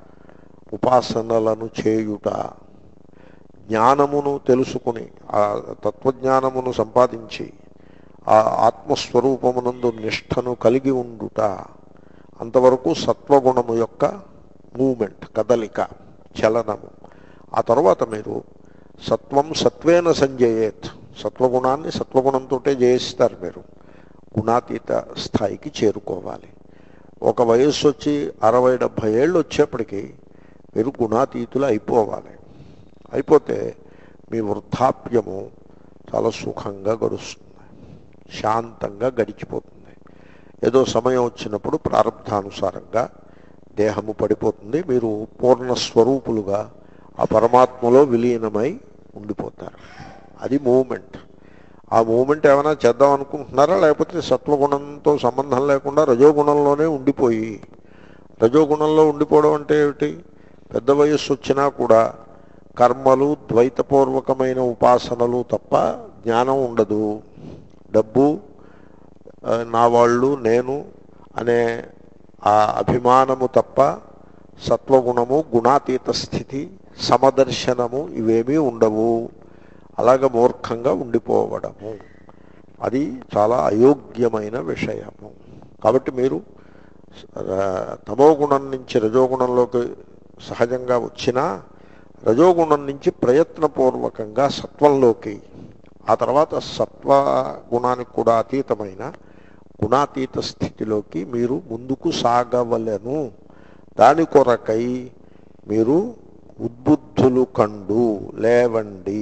ఉపాసనలను చేయుట జ్ఞానమును తెలుసుకుని ఆ తత్వజ్ఞానమును సంపాదించి ఆ ఆత్మస్వరూపమునందు నిష్ఠను కలిగి ఉండుట అంతవరకు సత్వగుణము యొక్క మూమెంట్ కదలిక చలనము ఆ తర్వాత మీరు సత్వం సత్వేన సంజయేత్ సత్వగుణాన్ని సత్వగుణంతో జయిస్తారు మీరు గుణాతీత స్థాయికి చేరుకోవాలి ఒక వయస్సు వచ్చి అరవై డెబ్భై ఏళ్ళు వచ్చేప్పటికి మీరు గుణాతీతులు అయిపోవాలి అయిపోతే మీ వృద్ధాప్యము చాలా సుఖంగా గడుస్తుంది శాంతంగా గడిచిపోతుంది ఏదో సమయం వచ్చినప్పుడు ప్రారంధానుసారంగా దేహము పడిపోతుంది మీరు పూర్ణ స్వరూపులుగా ఆ పరమాత్మలో విలీనమై ఉండిపోతారు అది మూమెంట్ ఆ మూమెంట్ ఏమైనా చేద్దాం అనుకుంటున్నారా లేకపోతే సత్వగుణంతో సంబంధం లేకుండా రజోగుణంలోనే ఉండిపోయి రజోగుణంలో ఉండిపోవడం అంటే ఏమిటి పెద్ద వయస్సు వచ్చినా కూడా కర్మలు ద్వైతపూర్వకమైన ఉపాసనలు తప్ప జ్ఞానం ఉండదు డబ్బు ఆ, నా వాళ్ళు నేను అనే ఆ అభిమానము తప్ప సత్వగుణము గుణాతీత స్థితి సమదర్శనము ఇవేమీ ఉండవు అలాగ మూర్ఖంగా ఉండిపోవడము అది చాలా అయోగ్యమైన విషయము కాబట్టి మీరు ఆ, తమోగుణం నుంచి రజోగుణంలోకి సహజంగా వచ్చినా రజోగుణం నుంచి ప్రయత్నపూర్వకంగా సత్వంలోకి ఆ తర్వాత సత్వ గుణానికి కూడా అతీతమైన గుణాతీత స్థితిలోకి మీరు ముందుకు సాగవలెను దాని కొరకై మీరు ఉద్బుద్ధులు కండు లేవండి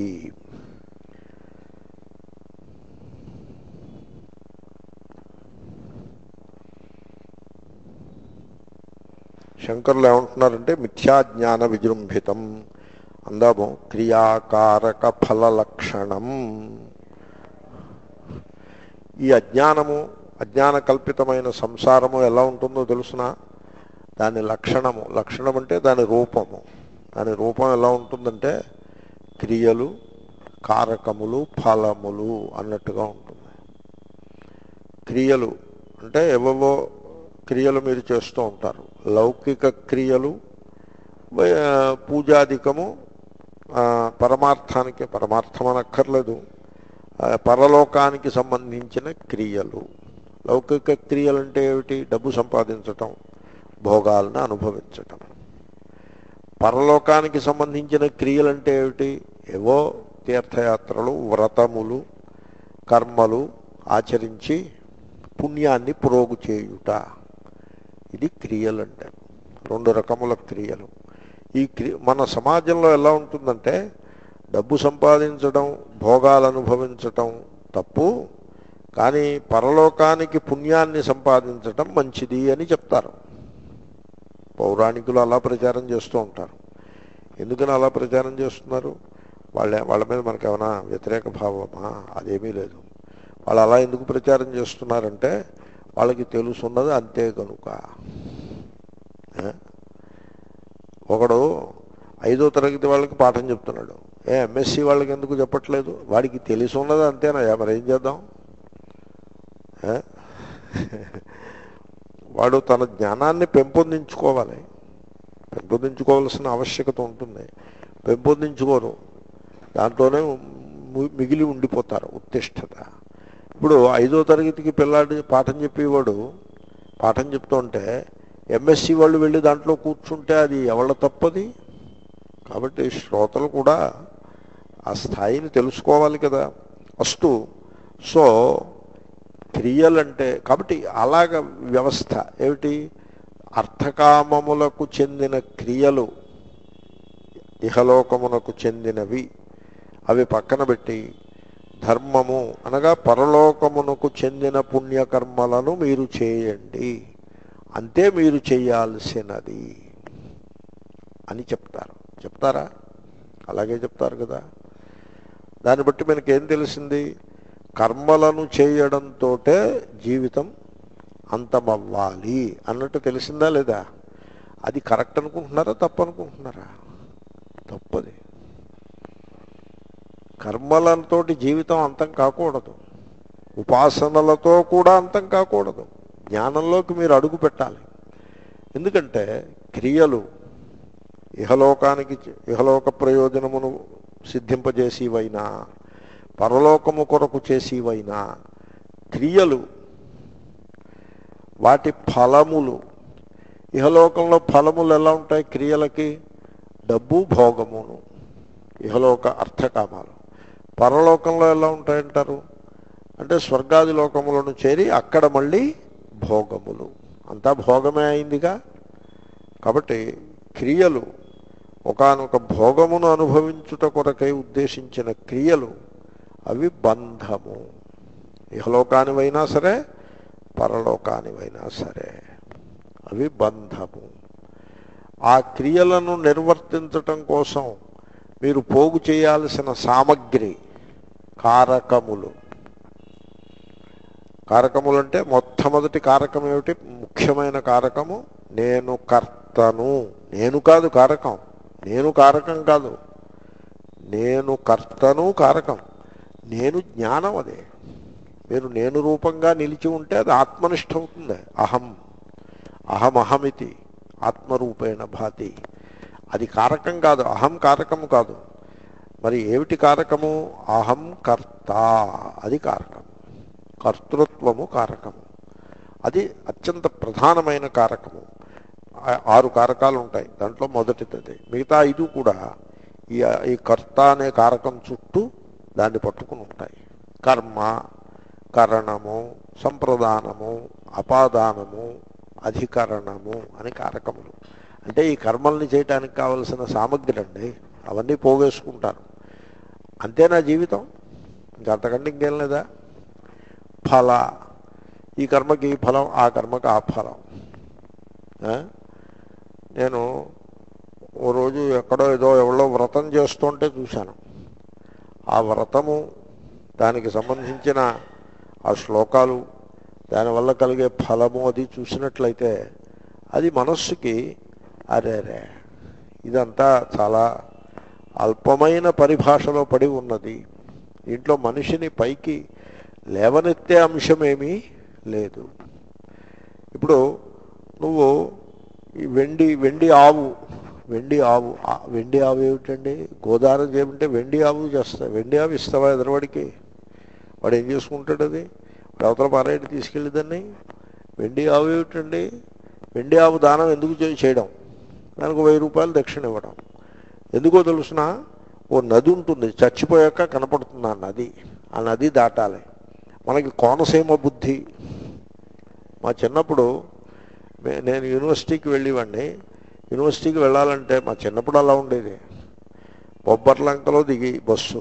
శంకరులు ఏమంటున్నారంటే మిథ్యాజ్ఞాన విజృంభితం అందాము క్రియాకారక ఫల లక్షణం ఈ అజ్ఞానము అజ్ఞాన కల్పితమైన సంసారము ఎలా ఉంటుందో తెలుసిన దాని లక్షణము లక్షణం అంటే దాని రూపము దాని రూపం ఎలా ఉంటుందంటే క్రియలు కారకములు ఫలములు అన్నట్టుగా ఉంటుంది క్రియలు అంటే ఏవేవో క్రియలు మీరు చేస్తూ ఉంటారు లౌకిక క్రియలు వై- పూజాధికము ఆ, పరమార్థానికి పరమార్థం అనక్కర్లేదు ఆ, పరలోకానికి సంబంధించిన క్రియలు లౌకిక క్రియలు అంటే ఏమిటి డబ్బు సంపాదించటం భోగాలను అనుభవించటం పరలోకానికి సంబంధించిన క్రియలు అంటే ఏమిటి ఏవో తీర్థయాత్రలు వ్రతములు కర్మలు ఆచరించి పుణ్యాన్ని పురోగు చేయుట ఇది క్రియలు అంటే రెండు రకముల క్రియలు ఈ క్రి మన సమాజంలో ఎలా ఉంటుందంటే డబ్బు సంపాదించడం భోగాలు అనుభవించటం తప్పు కానీ పరలోకానికి పుణ్యాన్ని సంపాదించటం మంచిది అని చెప్తారు పౌరాణికులు అలా ప్రచారం చేస్తూ ఉంటారు ఎందుకని అలా ప్రచారం చేస్తున్నారు వాళ్ళ వాళ్ళ మీద మనకు ఏమైనా వ్యతిరేక భావమా అదేమీ లేదు వాళ్ళు అలా ఎందుకు ప్రచారం చేస్తున్నారంటే వాళ్ళకి తెలుసున్నది అంతే కనుక ఏ? ఒకడు ఐదో తరగతి వాళ్ళకి పాఠం చెప్తున్నాడు ఏ ఎంఎస్సి వాళ్ళకి ఎందుకు చెప్పట్లేదు వాడికి తెలిసి ఉన్నది అంతేనా మరి ఏం చేద్దాం ఏ? వాడు తన జ్ఞానాన్ని పెంపొందించుకోవాలి పెంపొందించుకోవాల్సిన ఆవశ్యకత ఉంటుంది పెంపొందించుకోరు దాంట్లోనే ము- మిగిలి ఉండిపోతారు ఉత్తిష్టత ఇప్పుడు ఐదో తరగతికి పిల్లాడి పాఠం చెప్పేవాడు పాఠం చెప్తుంటే ఎంఎస్సి వాళ్ళు వెళ్ళి దాంట్లో కూర్చుంటే అది ఎవళ్ళ తప్పది కాబట్టి శ్రోతలు కూడా ఆ స్థాయిని తెలుసుకోవాలి కదా అస్తు సో క్రియలంటే కాబట్టి అలాగ వ్యవస్థ ఏమిటి అర్థకామములకు చెందిన క్రియలు ఇహలోకమునకు చెందినవి అవి పక్కన పెట్టి ధర్మము అనగా పరలోకమునకు చెందిన పుణ్యకర్మలను మీరు చేయండి అంతే మీరు చేయాల్సినది అని చెప్తారు చెప్తారా అలాగే చెప్తారు కదా దాన్ని బట్టి మనకి ఏం తెలిసింది కర్మలను చేయడంతో జీవితం అంతమవ్వాలి అన్నట్టు తెలిసిందా లేదా అది కరెక్ట్ అనుకుంటున్నారా తప్పు అనుకుంటున్నారా తప్పది కర్మలతోటి జీవితం అంతం కాకూడదు ఉపాసనలతో కూడా అంతం కాకూడదు జ్ఞానంలోకి మీరు అడుగు పెట్టాలి ఎందుకంటే క్రియలు ఇహలోకానికి ఇహలోక ప్రయోజనమును సిద్ధింపజేసేవైనా పరలోకము కొరకు చేసేవైనా క్రియలు వాటి ఫలములు ఇహలోకంలో ఫలములు ఎలా ఉంటాయి క్రియలకి డబ్బు భోగమును ఇహలోక అర్థకామాలు పరలోకంలో ఎలా ఉంటాయంటారు అంటే స్వర్గాది లోకములను చేరి అక్కడ మళ్ళీ భోగములు అంతా భోగమే అయిందిగా కాబట్టి క్రియలు ఒకనొక భోగమును అనుభవించుట కొరకై ఉద్దేశించిన క్రియలు అవి బంధము ఇహలోకానివైనా సరే పరలోకానివైనా సరే అవి బంధము ఆ క్రియలను నిర్వర్తించటం కోసం మీరు పోగు చేయాల్సిన సామగ్రి కారకములు కారకములు అంటే మొట్టమొదటి కారకం ఏమిటి ముఖ్యమైన కారకము నేను కర్తను నేను కాదు కారకం నేను కారకం కాదు నేను కర్తను కారకం నేను జ్ఞానం అదే మీరు నేను రూపంగా నిలిచి ఉంటే అది ఆత్మనిష్ట అవుతుంది అహం అహమహమితి ఆత్మరూపేణ భాతి అది కారకం కాదు అహం కారకము కాదు మరి ఏమిటి కారకము అహం కర్త అది కారకం కర్తృత్వము కారకము అది అత్యంత ప్రధానమైన కారకము ఆ- ఆరు కారకాలు ఉంటాయి దాంట్లో మొదటిది మిగతా ఐదు కూడా ఈ ఈ కర్త అనే కారకం చుట్టూ దాన్ని పట్టుకుని ఉంటాయి కర్మ కరణము సంప్రదానము అపాదానము అధికరణము అని కారకములు అంటే ఈ కర్మల్ని చేయటానికి కావలసిన సామగ్రి అండి అవన్నీ పోగేసుకుంటారు అంతేనా జీవితం ఇంకా అంతకంటే ఇంకేం లేదా ఫల ఈ కర్మకి ఈ ఫలం ఆ కర్మకి ఆ ఫలం ఆ? నేను ఓ రోజు ఎక్కడో ఏదో ఎవరో వ్రతం చేస్తుంటే చూశాను ఆ వ్రతము దానికి సంబంధించిన ఆ శ్లోకాలు దానివల్ల కలిగే ఫలము అది చూసినట్లయితే అది మనస్సుకి అరే రే ఇదంతా చాలా అల్పమైన పరిభాషలో పడి ఉన్నది దీంట్లో మనిషిని పైకి లేవనెత్తే అంశమేమీ లేదు ఇప్పుడు నువ్వు ఈ వెండి వెండి ఆవు వెండి ఆవు ఆ వెండి ఆవు ఏమిటండి గోదానం చేయమంటే వెండి ఆవు చేస్తా వెండి ఆవు ఇస్తావా ఎదరవాడికి వాడు ఏం చేసుకుంటాడు అది వాడు అవతల పారాయణ తీసుకెళ్ళి దాన్ని వెండి ఆవు ఏమిటండి వెండి ఆవు దానం ఎందుకు చే- చేయడం దానికి వెయ్యి రూపాయలు దక్షిణ ఇవ్వడం ఎందుకో తెలుసిన ఓ నది ఉంటుంది చచ్చిపోయాక కనపడుతుంది ఆ నది ఆ నది దాటాలి మనకి కోనసీమ బుద్ధి మా చిన్నప్పుడు మే- నేను యూనివర్సిటీకి వెళ్ళేవాడిని యూనివర్సిటీకి వెళ్ళాలంటే మా చిన్నప్పుడు అలా ఉండేది బొబ్బర్లంకలో దిగి బస్సు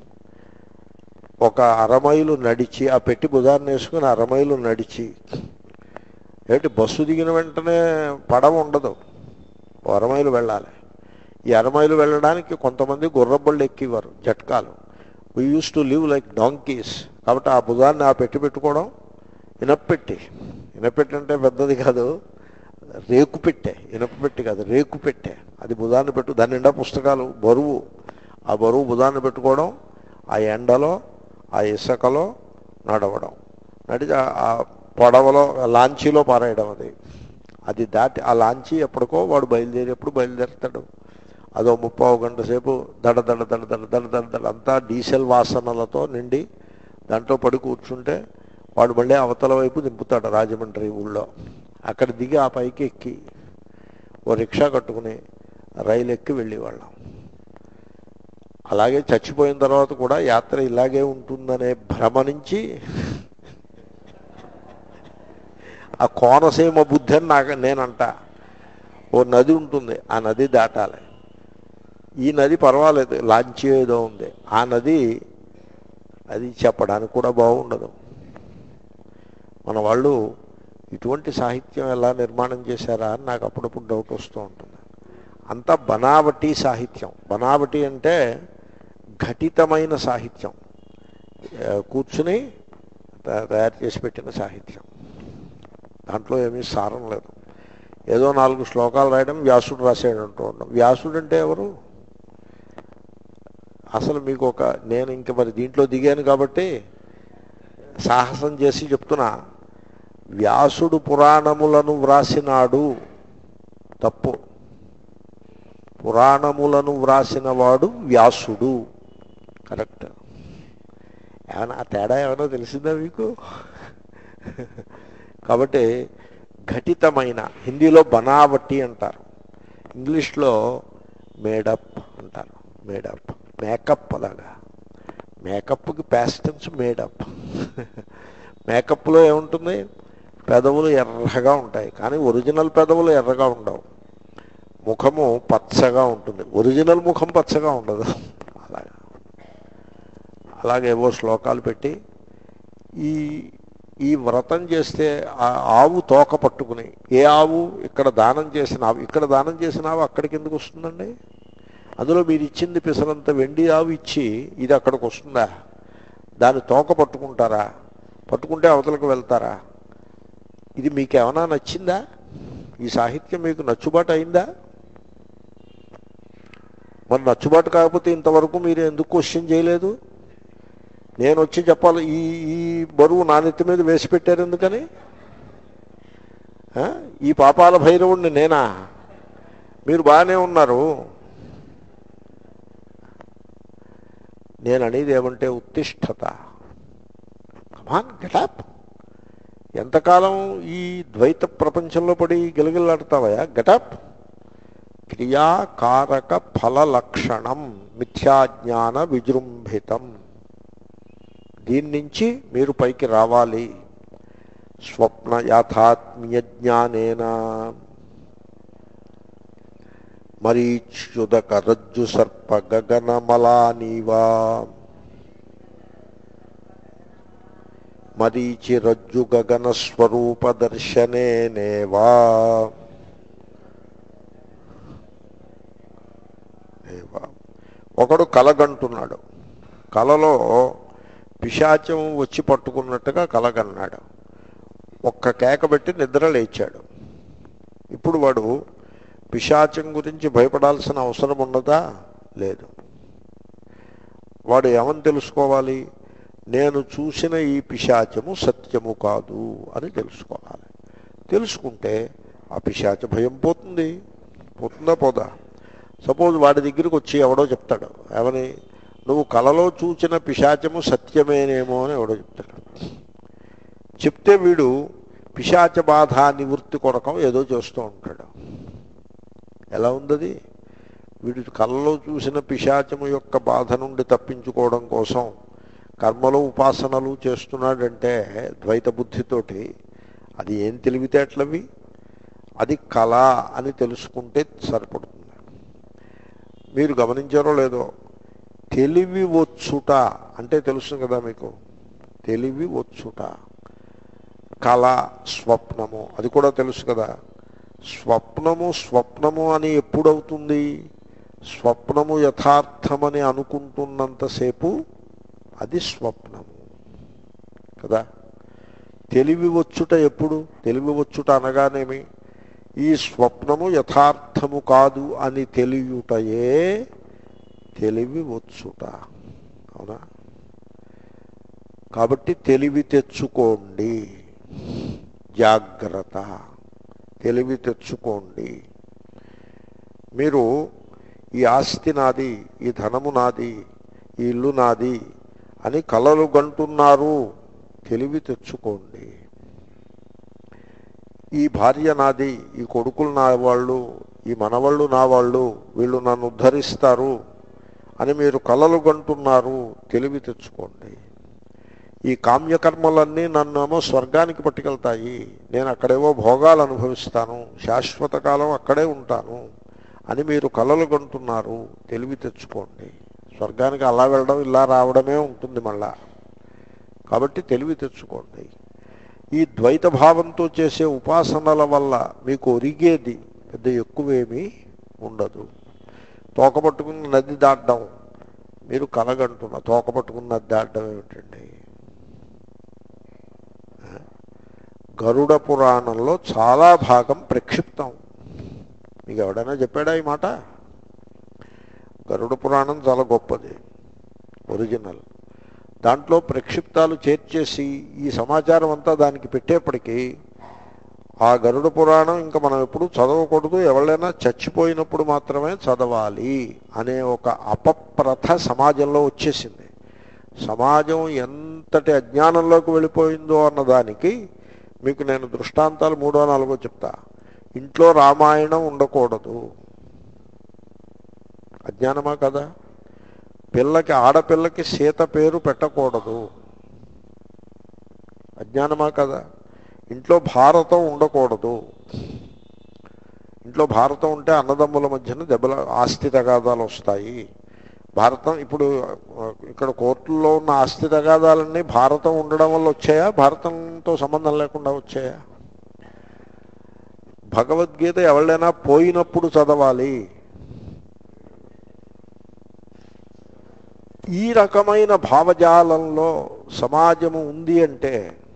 ఒక అరమైలు నడిచి ఆ పెట్టి బుధాన్ని వేసుకుని అరమైలు నడిచి ఏంటి బస్సు దిగిన వెంటనే పడవ ఉండదు ఓ అరమైలు వెళ్ళాలి ఈ అరమైలు వెళ్ళడానికి కొంతమంది గుర్రబళ్ళు ఎక్కేవారు జట్కాలు we use to live like donkeys కాబట్టి ఆ బుధాన్ని ఆ పెట్టి పెట్టుకోవడం ఇనప్పెట్టి ఇనపెట్టి అంటే పెద్దది కాదు రేకు పెట్టే ఇనప పెట్టి కాదు రేకు పెట్టే అది బుధాన్ని పెట్టు దాని నిండా పుస్తకాలు బరువు ఆ బరువు బుధాన్ని పెట్టుకోవడం ఆ ఎండలో ఆ ఇసుకలో నడవడం నడిచి ఆ- ఆ పడవలో లాంచీలో పారేయడం అది అది దాటి ఆ లాంచీ ఎప్పటికో వాడు బయలుదేరి ఎప్పుడు బయలుదేరుతాడు అదో ముప్పావు గంట సేపు దడ దడ దడ దడ దడ దడ దడ అంతా డీజిల్ వాసనలతో నిండి దాంట్లో పడి కూర్చుంటే వాడు మళ్ళీ అవతల వైపు దింపుతాడు రాజమండ్రి ఊళ్ళో అక్కడ దిగి ఆ పైకి ఎక్కి ఓ రిక్షా కట్టుకుని రైలు ఎక్కి వెళ్ళేవాళ్ళం అలాగే చచ్చిపోయిన తర్వాత కూడా యాత్ర ఇలాగే ఉంటుందనే భ్రమ నుంచి ఆ కోనసీమ బుద్ధి అని నాకు నేనంట ఓ నది ఉంటుంది ఆ నది దాటాలి ఈ నది పర్వాలేదు లాంచ్ ఏదో ఉంది ఆ నది అది చెప్పడానికి కూడా బాగుండదు మన వాళ్ళు ఇటువంటి సాహిత్యం ఎలా నిర్మాణం చేశారా అని నాకు అప్పుడప్పుడు డౌట్ వస్తూ ఉంటుంది అంతా బనావటి సాహిత్యం బనావటి అంటే ఘటితమైన సాహిత్యం ఆ, కూర్చుని త- తయారు చేసి పెట్టిన సాహిత్యం దాంట్లో ఏమీ సారం లేదు ఏదో నాలుగు శ్లోకాలు రాయడం వ్యాసుడు రాసాడు అంటూ ఉన్నాం వ్యాసుడు అంటే ఎవరు అసలు మీకు ఒక నేను ఇంక మరి దీంట్లో దిగాను కాబట్టి సాహసం చేసి చెప్తున్నా వ్యాసుడు పురాణములను వ్రాసినాడు తప్పు పురాణములను వ్రాసినవాడు వ్యాసుడు కరెక్ట్ ఏమైనా ఆ తేడా ఏమైనా తెలిసిందా మీకు కాబట్టి ఘటితమైన హిందీలో బనావటి అంటారు ఇంగ్లీష్లో మేడప్ అంటారు మేడప్ మేకప్ అలాగా మేకప్కి ప్యాస్టెన్స్ మేడప్ మేకప్లో ఏముంటుంది పెదవులు ఎర్రగా ఉంటాయి కానీ ఒరిజినల్ పెదవులు ఎర్రగా ఉండవు ముఖము పచ్చగా ఉంటుంది ఒరిజినల్ ముఖం పచ్చగా ఉండదు అలాగా అలాగేవో శ్లోకాలు పెట్టి ఈ ఈ వ్రతం చేస్తే ఆ ఆవు తోక పట్టుకుని ఏ ఆవు ఇక్కడ దానం చేసిన ఆవు ఇక్కడ దానం చేసిన ఆవు అక్కడికి ఎందుకు వస్తుందండి అందులో మీరు ఇచ్చింది పిసరంత వెండి ఆవు ఇచ్చి ఇది అక్కడికి వస్తుందా దాని తోక పట్టుకుంటారా పట్టుకుంటే అవతలకు వెళ్తారా ఇది మీకు ఏమైనా నచ్చిందా ఈ సాహిత్యం మీకు నచ్చుబాటు అయిందా మరి నచ్చుబాటు కాకపోతే ఇంతవరకు మీరు ఎందుకు క్వశ్చన్ చేయలేదు నేను వచ్చి చెప్పాలి ఈ ఈ బరువు నా నెత్తి మీద వేసి పెట్టారు ఎందుకని ఆ? ఈ పాపాల భైరవుణ్ణి నేనా మీరు బాగానే ఉన్నారు నేను అనేది ఏమంటే ఉత్తిష్టత కమాన్ గెటప్ ఎంతకాలం ఈ ద్వైత ప్రపంచంలో పడి గిలగిల్లాడతావయా గెటప్ క్రియాకారక ఫల లక్షణం మిథ్యాజ్ఞాన విజృంభితం దీని నుంచి మీరు పైకి రావాలి స్వప్న యాథాత్మ్య జ్ఞానేన మరీచ్యుదక రజ్జు సర్ప గగనమలానీవా మరీచి రజ్జు గగన స్వరూప దర్శనేనేవా ఏవా. ఒకడు కలగంటున్నాడు కలలో పిశాచం వచ్చి పట్టుకున్నట్టుగా కలగన్నాడు ఒక్క కేక పెట్టి నిద్ర లేచాడు ఇప్పుడు వాడు పిశాచం గురించి భయపడాల్సిన అవసరం ఉన్నదా లేదు వాడు ఏమని తెలుసుకోవాలి నేను చూసిన ఈ పిశాచము సత్యము కాదు అని తెలుసుకోవాలి తెలుసుకుంటే ఆ పిశాచ భయం పోతుంది పోతుందా పోదా సపోజ్ వాడి దగ్గరికి వచ్చి ఎవడో చెప్తాడు ఏమని నువ్వు కలలో చూచిన పిశాచము సత్యమేనేమో అని ఎవడో చెప్తాడు చెప్తే వీడు పిశాచ బాధ నివృత్తి కొరకం ఏదో చేస్తూ ఉంటాడు ఎలా ఉందది వీడు కళ్ళలో చూసిన పిశాచము యొక్క బాధ నుండి తప్పించుకోవడం కోసం కర్మలు ఉపాసనలు చేస్తున్నాడంటే ద్వైత బుద్ధితోటి అది ఏం తెలివితేటలవి అది కళ అని తెలుసుకుంటే సరిపడుతుంది మీరు గమనించారో లేదో తెలివి వచ్చుట అంటే తెలుసు కదా మీకు తెలివి వచ్చుట కళ స్వప్నము అది కూడా తెలుసు కదా స్వప్నము స్వప్నము అని ఎప్పుడవుతుంది స్వప్నము యథార్థమని అనుకుంటున్నంతసేపు అది స్వప్నము కదా తెలివి వచ్చుట ఎప్పుడు తెలివి వచ్చుట అనగానేమి ఈ స్వప్నము యథార్థము కాదు అని తెలియుటయే తెలివి వచ్చుట అవునా కాబట్టి తెలివి తెచ్చుకోండి జాగ్రత్త తెలివి తెచ్చుకోండి మీరు ఈ ఆస్తి నాది ఈ ధనము నాది ఈ ఇల్లు నాది అని కలలు గంటున్నారు తెలివి తెచ్చుకోండి ఈ భార్య నాది ఈ కొడుకులు నా వాళ్ళు ఈ మనవాళ్ళు నా వాళ్ళు వీళ్ళు నన్ను ఉద్ధరిస్తారు అని మీరు కలలు కంటున్నారు తెలివి తెచ్చుకోండి ఈ కామ్యకర్మలన్నీ నన్నేమో స్వర్గానికి పట్టుకెళ్తాయి నేను అక్కడేవో భోగాలు అనుభవిస్తాను శాశ్వత కాలం అక్కడే ఉంటాను అని మీరు కలలు కంటున్నారు తెలివి తెచ్చుకోండి స్వర్గానికి అలా వెళ్ళడం ఇలా రావడమే ఉంటుంది మళ్ళా కాబట్టి తెలివి తెచ్చుకోండి ఈ ద్వైత భావంతో చేసే ఉపాసనల వల్ల మీకు ఒరిగేది పెద్ద ఎక్కువేమీ ఉండదు తోక పట్టుకుని నది దాటడం మీరు కలగంటున్న తోక పట్టుకుని నది దాటడం ఏమిటండి గరుడ పురాణంలో చాలా భాగం ప్రక్షిప్తం మీకు ఎవడైనా చెప్పాడా ఈ మాట గరుడ పురాణం చాలా గొప్పది ఒరిజినల్ దాంట్లో ప్రక్షిప్తాలు చేర్చేసి ఈ సమాచారం అంతా దానికి పెట్టేప్పటికీ ఆ గరుడ పురాణం ఇంకా మనం ఎప్పుడు చదవకూడదు ఎవరైనా చచ్చిపోయినప్పుడు మాత్రమే చదవాలి అనే ఒక అపప్రథ సమాజంలో వచ్చేసింది సమాజం ఎంతటి అజ్ఞానంలోకి వెళ్ళిపోయిందో అన్నదానికి మీకు నేను దృష్టాంతాలు మూడో నాలుగో చెప్తా ఇంట్లో రామాయణం ఉండకూడదు అజ్ఞానమా కదా పిల్లకి ఆడపిల్లకి సీత పేరు పెట్టకూడదు అజ్ఞానమా కదా ఇంట్లో భారతం ఉండకూడదు ఇంట్లో భారతం ఉంటే అన్నదమ్ముల మధ్యన దెబ్బల ఆస్తి తగాదాలు వస్తాయి భారతం ఇప్పుడు ఇక్కడ కోర్టుల్లో ఉన్న ఆస్తి తగాదాలన్నీ భారతం ఉండడం వల్ల వచ్చాయా భారతంతో సంబంధం లేకుండా వచ్చాయా భగవద్గీత ఎవరైనా పోయినప్పుడు చదవాలి ఈ రకమైన భావజాలంలో సమాజము ఉంది అంటే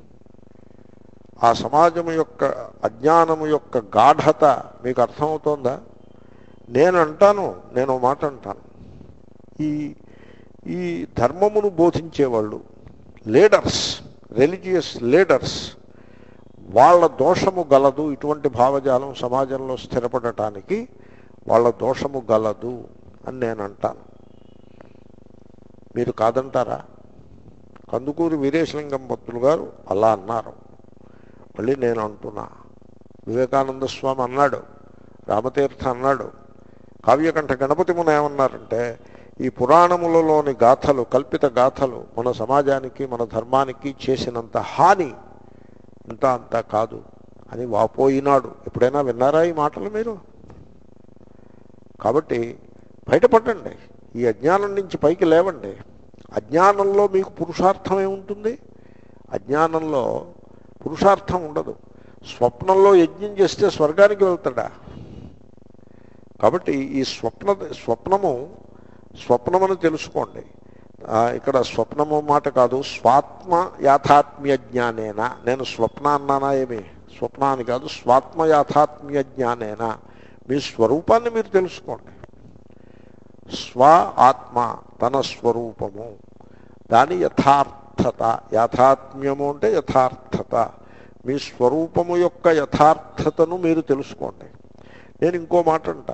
ఆ సమాజం యొక్క అజ్ఞానము యొక్క గాఢత మీకు అర్థమవుతోందా నేను అంటాను నేను ఓ మాట అంటాను ఈ ఈ ధర్మమును బోధించేవాళ్ళు లీడర్స్ రిలీజియస్ లీడర్స్ వాళ్ళ దోషము గలదు ఇటువంటి భావజాలం సమాజంలో స్థిరపడటానికి వాళ్ళ దోషము గలదు అని నేను అంటాను మీరు కాదంటారా కందుకూరి వీరేశలింగం భక్తులు గారు అలా అన్నారు మళ్ళీ నేను అంటున్నా వివేకానంద స్వామి అన్నాడు రామతీర్థ అన్నాడు కావ్యకంఠ గణపతి మున ఏమన్నారంటే ఈ పురాణములలోని గాథలు కల్పిత గాథలు మన సమాజానికి మన ధర్మానికి చేసినంత హాని ఇంత అంత కాదు అని వాపోయినాడు ఎప్పుడైనా విన్నారా ఈ మాటలు మీరు కాబట్టి బయటపడండి ఈ అజ్ఞానం నుంచి పైకి లేవండి అజ్ఞానంలో మీకు పురుషార్థం ఏముంటుంది అజ్ఞానంలో పురుషార్థం ఉండదు స్వప్నంలో యజ్ఞం చేస్తే స్వర్గానికి వెళ్తాడా కాబట్టి ఈ స్వప్న స్వప్నము స్వప్నమని తెలుసుకోండి ఆ, ఇక్కడ స్వప్నము మాట కాదు స్వాత్మ యాథాత్మ్య జ్ఞానేన నేను స్వప్న అన్నానా ఏమి స్వప్న అని కాదు స్వాత్మ యాథాత్మ్య జ్ఞానేన మీ స్వరూపాన్ని మీరు తెలుసుకోండి స్వ ఆత్మ తన స్వరూపము దాని యథార్థత యాథాత్మ్యము అంటే యథార్థత మీ స్వరూపము యొక్క యథార్థతను మీరు తెలుసుకోండి నేను ఇంకో మాట అంట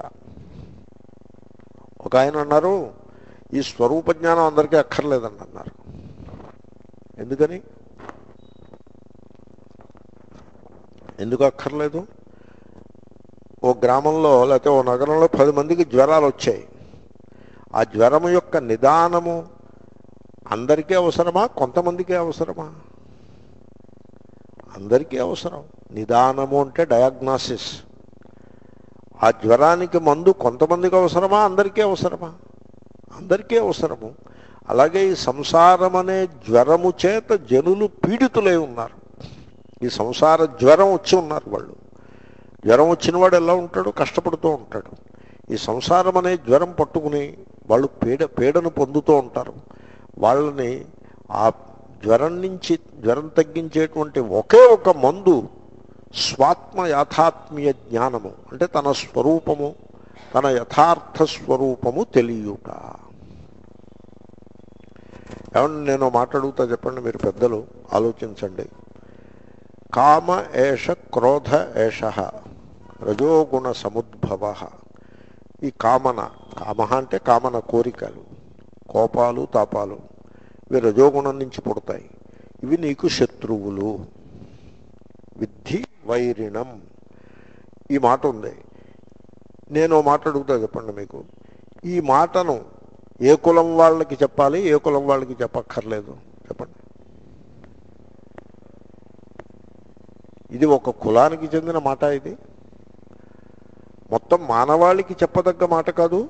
ఒక ఆయన అన్నారు ఈ స్వరూప జ్ఞానం అందరికీ అక్కర్లేదండి అన్నారు ఎందుకని ఎందుకు అక్కర్లేదు ఓ గ్రామంలో లేకపోతే ఓ నగరంలో పది మందికి జ్వరాలు వచ్చాయి ఆ జ్వరం యొక్క నిదానము అందరికీ అవసరమా కొంతమందికి అవసరమా అందరికీ అవసరం నిదానము అంటే డయాగ్నాసిస్ ఆ జ్వరానికి మందు కొంతమందికి అవసరమా అందరికీ అవసరమా అందరికీ అవసరము అలాగే ఈ సంసారం అనే జ్వరము చేత జనులు పీడితులై ఉన్నారు ఈ సంసార జ్వరం వచ్చి ఉన్నారు వాళ్ళు జ్వరం వచ్చినవాడు ఎలా ఉంటాడు కష్టపడుతూ ఉంటాడు ఈ సంసారం అనే జ్వరం పట్టుకుని వాళ్ళు పీడ పీడను పొందుతూ ఉంటారు వాళ్ళని ఆ జ్వరం నుంచి జ్వరం తగ్గించేటువంటి ఒకే ఒక మందు స్వాత్మ యాథాత్మ్య జ్ఞానము అంటే తన స్వరూపము తన యథార్థ స్వరూపము తెలియుట ఏమన్నా నేను మాట్లాడుగుతా చెప్పండి మీరు పెద్దలు ఆలోచించండి కామ ఏష క్రోధ ఏష రజోగుణ సముద్భవ ఈ కామన కామ అంటే కామన కోరికలు కోపాలు తాపాలు ఇవి రజోగుణం నుంచి పుడతాయి ఇవి నీకు శత్రువులు విద్ధి వైరిణం ఈ మాట ఉంది నేను ఓ మాట అడుగుతా చెప్పండి మీకు ఈ మాటను ఏ కులం వాళ్ళకి చెప్పాలి ఏ కులం వాళ్ళకి చెప్పక్కర్లేదు చెప్పండి ఇది ఒక కులానికి చెందిన మాట ఇది మొత్తం మానవాళికి చెప్పదగ్గ మాట కాదు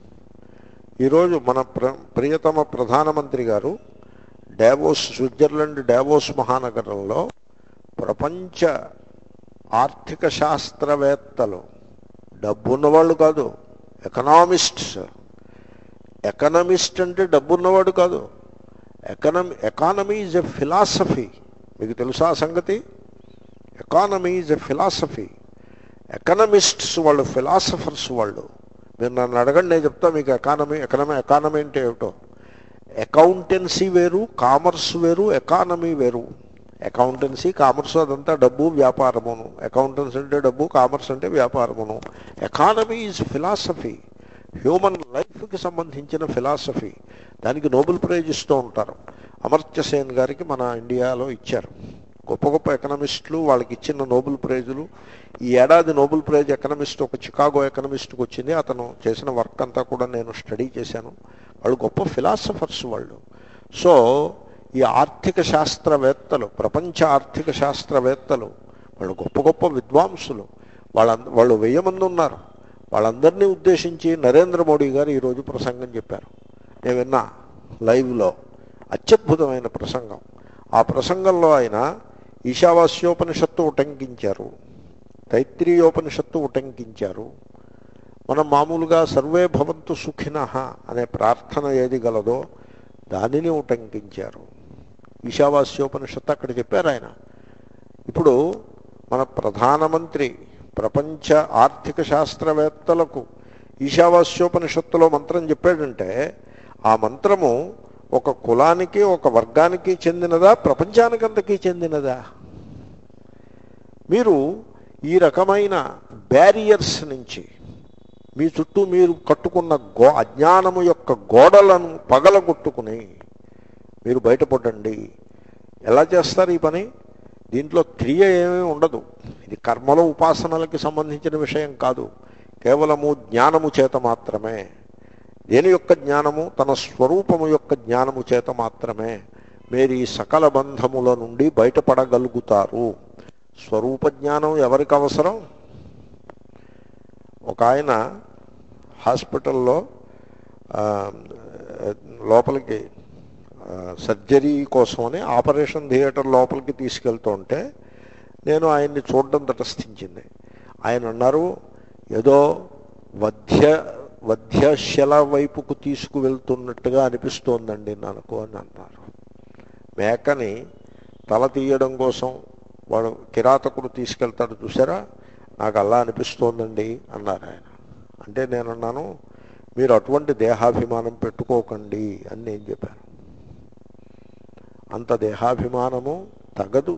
ఈరోజు మన ప్ర ప్రియతమ ప్రధానమంత్రి గారు డావోస్ స్విట్జర్లాండ్ డావోస్ మహానగరంలో ప్రపంచ ఆర్థిక శాస్త్రవేత్తలు డబ్బున్నవాళ్ళు కాదు ఎకనామిస్ట్స్ ఎకనమిస్ట్ అంటే డబ్బున్నవాడు కాదు economy economy is a philosophy మీకు తెలుసా ఆ సంగతి economy is a philosophy economists వాళ్ళు ఫిలాసఫర్స్ వాళ్ళు మీరు నన్ను అడగండి నేను చెప్తా మీకు ఎకానమీ ఎకనమీ ఎకానమీ అంటే ఏమిటో అకౌంటెన్సీ వేరు కామర్స్ వేరు ఎకానమీ వేరు అకౌంటెన్సీ కామర్స్ అదంతా డబ్బు వ్యాపారమును అకౌంటెన్సీ అంటే డబ్బు కామర్స్ అంటే వ్యాపారమును ఎకానమీ ఈజ్ ఫిలాసఫీ హ్యూమన్ లైఫ్కి సంబంధించిన ఫిలాసఫీ దానికి నోబెల్ ప్రైజ్ ఇస్తూ ఉంటారు అమర్త్య సేన్ గారికి మన ఇండియాలో ఇచ్చారు గొప్ప గొప్ప ఎకనమిస్టులు వాళ్ళకి ఇచ్చిన నోబెల్ ప్రైజులు ఈ ఏడాది నోబెల్ ప్రైజ్ ఎకనమిస్ట్ ఒక చికాగో ఎకనమిస్ట్కి వచ్చింది అతను చేసిన వర్క్ అంతా కూడా నేను స్టడీ చేశాను వాళ్ళు గొప్ప ఫిలాసఫర్స్ వాళ్ళు సో ఈ ఆర్థిక శాస్త్రవేత్తలు ప్రపంచ ఆర్థిక శాస్త్రవేత్తలు వాళ్ళు గొప్ప గొప్ప విద్వాంసులు వాళ్ళ వాళ్ళు వెయ్యి మంది ఉన్నారు వాళ్ళందరినీ ఉద్దేశించి నరేంద్ర మోడీ గారు ఈరోజు ప్రసంగం చెప్పారు నేను విన్నా లైవ్లో అత్యద్భుతమైన ప్రసంగం ఆ ప్రసంగంలో ఆయన ఈశావాస్యోపనిషత్తు ఉటంకించారు తైత్రీయోపనిషత్తు ఉటంకించారు మనం మామూలుగా సర్వే భవంతు సుఖిన అనే ప్రార్థన ఏది గలదో దానిని ఉటంకించారు ఈశావాస్యోపనిషత్తు అక్కడ చెప్పారు ఆయన ఇప్పుడు మన ప్రధానమంత్రి ప్రపంచ ఆర్థిక శాస్త్రవేత్తలకు ఈశావాస్యోపనిషత్తులో మంత్రం చెప్పాడంటే ఆ మంత్రము ఒక కులానికి ఒక వర్గానికి చెందినదా ప్రపంచానికంతకీ చెందినదా మీరు ఈ రకమైన బ్యారియర్స్ నుంచి మీ చుట్టూ మీరు కట్టుకున్న గో అజ్ఞానము యొక్క గోడలను పగలగొట్టుకుని మీరు బయటపడండి ఎలా చేస్తారు ఈ పని దీంట్లో క్రియ ఏమీ ఉండదు ఇది కర్మల ఉపాసనలకి సంబంధించిన విషయం కాదు కేవలము జ్ఞానము చేత మాత్రమే దేని యొక్క జ్ఞానము తన స్వరూపము యొక్క జ్ఞానము చేత మాత్రమే మీరు ఈ సకల బంధముల నుండి బయటపడగలుగుతారు స్వరూప జ్ఞానం ఎవరికి అవసరం ఒక ఆయన హాస్పిటల్లో ఆ, లోపలికి ఆ, సర్జరీ కోసమని ఆపరేషన్ థియేటర్ లోపలికి తీసుకెళ్తుంటే నేను ఆయన్ని చూడడం తటస్థించింది ఆయన అన్నారు ఏదో వధ్య వధ్యశల వైపుకు తీసుకువెళ్తున్నట్టుగా అనిపిస్తోందండి నాకు అని అన్నారు మేకని తల తీయడం కోసం వాడు కిరాతకుడు తీసుకెళ్తాడు చూసారా నాకు అలా అనిపిస్తోందండి అన్నారు ఆయన అంటే నేను అన్నాను మీరు అటువంటి దేహాభిమానం పెట్టుకోకండి అని నేను చెప్పాను అంత దేహాభిమానము తగదు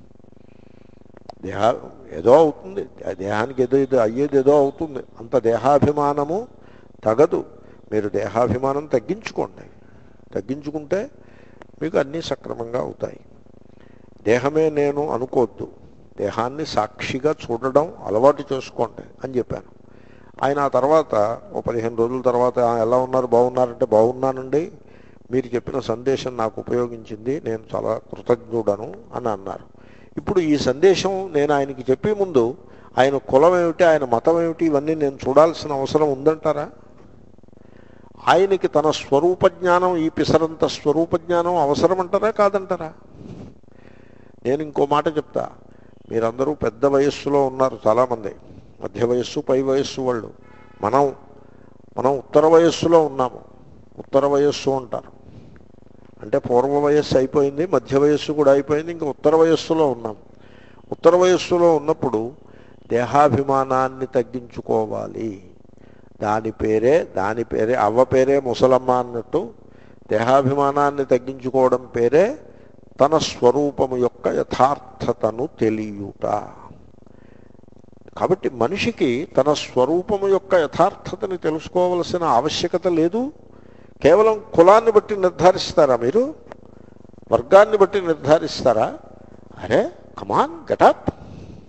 దేహ ఏదో అవుతుంది ఆ దేహానికి ఏదో ఏదో అయ్యేది ఏదో అవుతుంది అంత దేహాభిమానము తగదు మీరు దేహాభిమానం తగ్గించుకోండి తగ్గించుకుంటే మీకు అన్నీ సక్రమంగా అవుతాయి దేహమే నేను అనుకోవద్దు దేహాన్ని సాక్షిగా చూడడం అలవాటు చేసుకోండి అని చెప్పాను ఆయన ఆ తర్వాత ఓ పదిహేను రోజుల తర్వాత "ఆ, ఎలా ఉన్నారు బాగున్నారంటే బాగున్నానండి మీరు చెప్పిన సందేశం నాకు ఉపయోగించింది నేను చాలా కృతజ్ఞుడను అని అన్నారు ఇప్పుడు ఈ సందేశం నేను ఆయనకి చెప్పే ముందు ఆయన కులం ఏమిటి ఆయన మతం ఏమిటి ఇవన్నీ నేను చూడాల్సిన అవసరం ఉందంటారా ఆయనకి తన స్వరూప జ్ఞానం ఈ పిసరంత స్వరూప జ్ఞానం అవసరమంటారా కాదంటారా నేను ఇంకో మాట చెప్తా మీరందరూ పెద్ద వయస్సులో ఉన్నారు చాలామంది మధ్య వయస్సు పై వయస్సు వాళ్ళు మనం మనం ఉత్తర వయస్సులో ఉన్నాము ఉత్తర వయస్సు అంటారు అంటే పూర్వ వయస్సు అయిపోయింది మధ్య వయస్సు కూడా అయిపోయింది ఇంకా ఉత్తర వయస్సులో ఉన్నాం ఉత్తర వయస్సులో ఉన్నప్పుడు దేహాభిమానాన్ని తగ్గించుకోవాలి దాని పేరే దాని పేరే అవ్వ పేరే ముసలమ్మ అన్నట్టు దేహాభిమానాన్ని తగ్గించుకోవడం పేరే తన స్వరూపము యొక్క యథార్థతను తెలియుట కాబట్టి మనిషికి తన స్వరూపము యొక్క యథార్థతని తెలుసుకోవలసిన ఆవశ్యకత లేదు కేవలం కులాన్ని బట్టి నిర్ధారిస్తారా మీరు వర్గాన్ని బట్టి నిర్ధారిస్తారా అరే కమాన్ గటప్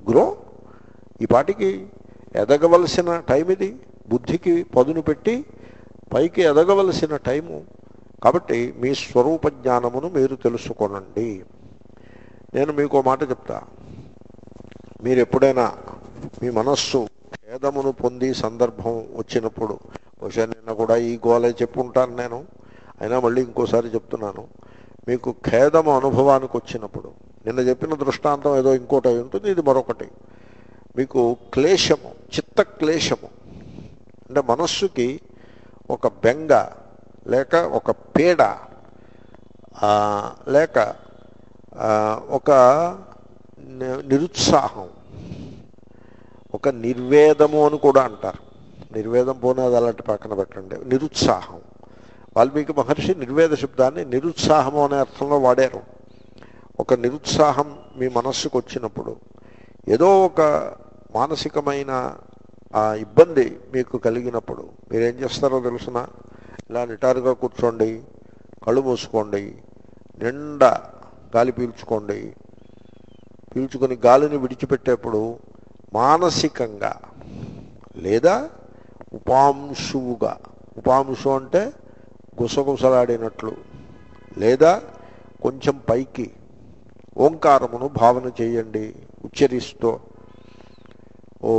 గ్రో ఈ పాటికి ఎదగవలసిన టైం ఇది బుద్ధికి పదును పెట్టి పైకి ఎదగవలసిన టైము కాబట్టి మీ స్వరూప జ్ఞానమును మీరు తెలుసుకోనండి నేను మీకు ఓ మాట చెప్తా మీరు ఎప్పుడైనా మీ మనస్సు ఖేదమును పొంది సందర్భం వచ్చినప్పుడు బహుశా నిన్న కూడా ఈ గోలే చెప్పుంటాను నేను అయినా మళ్ళీ ఇంకోసారి చెప్తున్నాను మీకు ఖేదము అనుభవానికి వచ్చినప్పుడు నిన్న చెప్పిన దృష్టాంతం ఏదో ఇంకోటి అయి ఉంటుంది ఇది మరొకటి మీకు క్లేశము చిత్త క్లేశము అంటే మనస్సుకి ఒక బెంగ లేక ఒక పీడ ఆ, లేక ఆ, ఒక ని- నిరుత్సాహం ఒక నిర్వేదము అని కూడా అంటారు నిర్వేదం పోనేది అలాంటి పక్కన పెట్టండి నిరుత్సాహం వాల్మీకి మహర్షి నిర్వేద శబ్దాన్ని నిరుత్సాహము అనే అర్థంలో వాడారు ఒక నిరుత్సాహం మీ మనస్సుకు వచ్చినప్పుడు ఏదో ఒక మానసికమైన ఆ ఇబ్బంది మీకు కలిగినప్పుడు మీరేం చేస్తారో తెలుసిన ఇలా నిటారుగా కూర్చోండి కళ్ళు మూసుకోండి నిండా గాలి పీల్చుకోండి పీల్చుకొని గాలిని విడిచిపెట్టేప్పుడు మానసికంగా లేదా ఉపాంశువుగా ఉపాంశు అంటే గుసగుసలాడినట్లు లేదా కొంచెం పైకి ఓంకారమును భావన చేయండి ఉచ్చరిస్తూ ఓ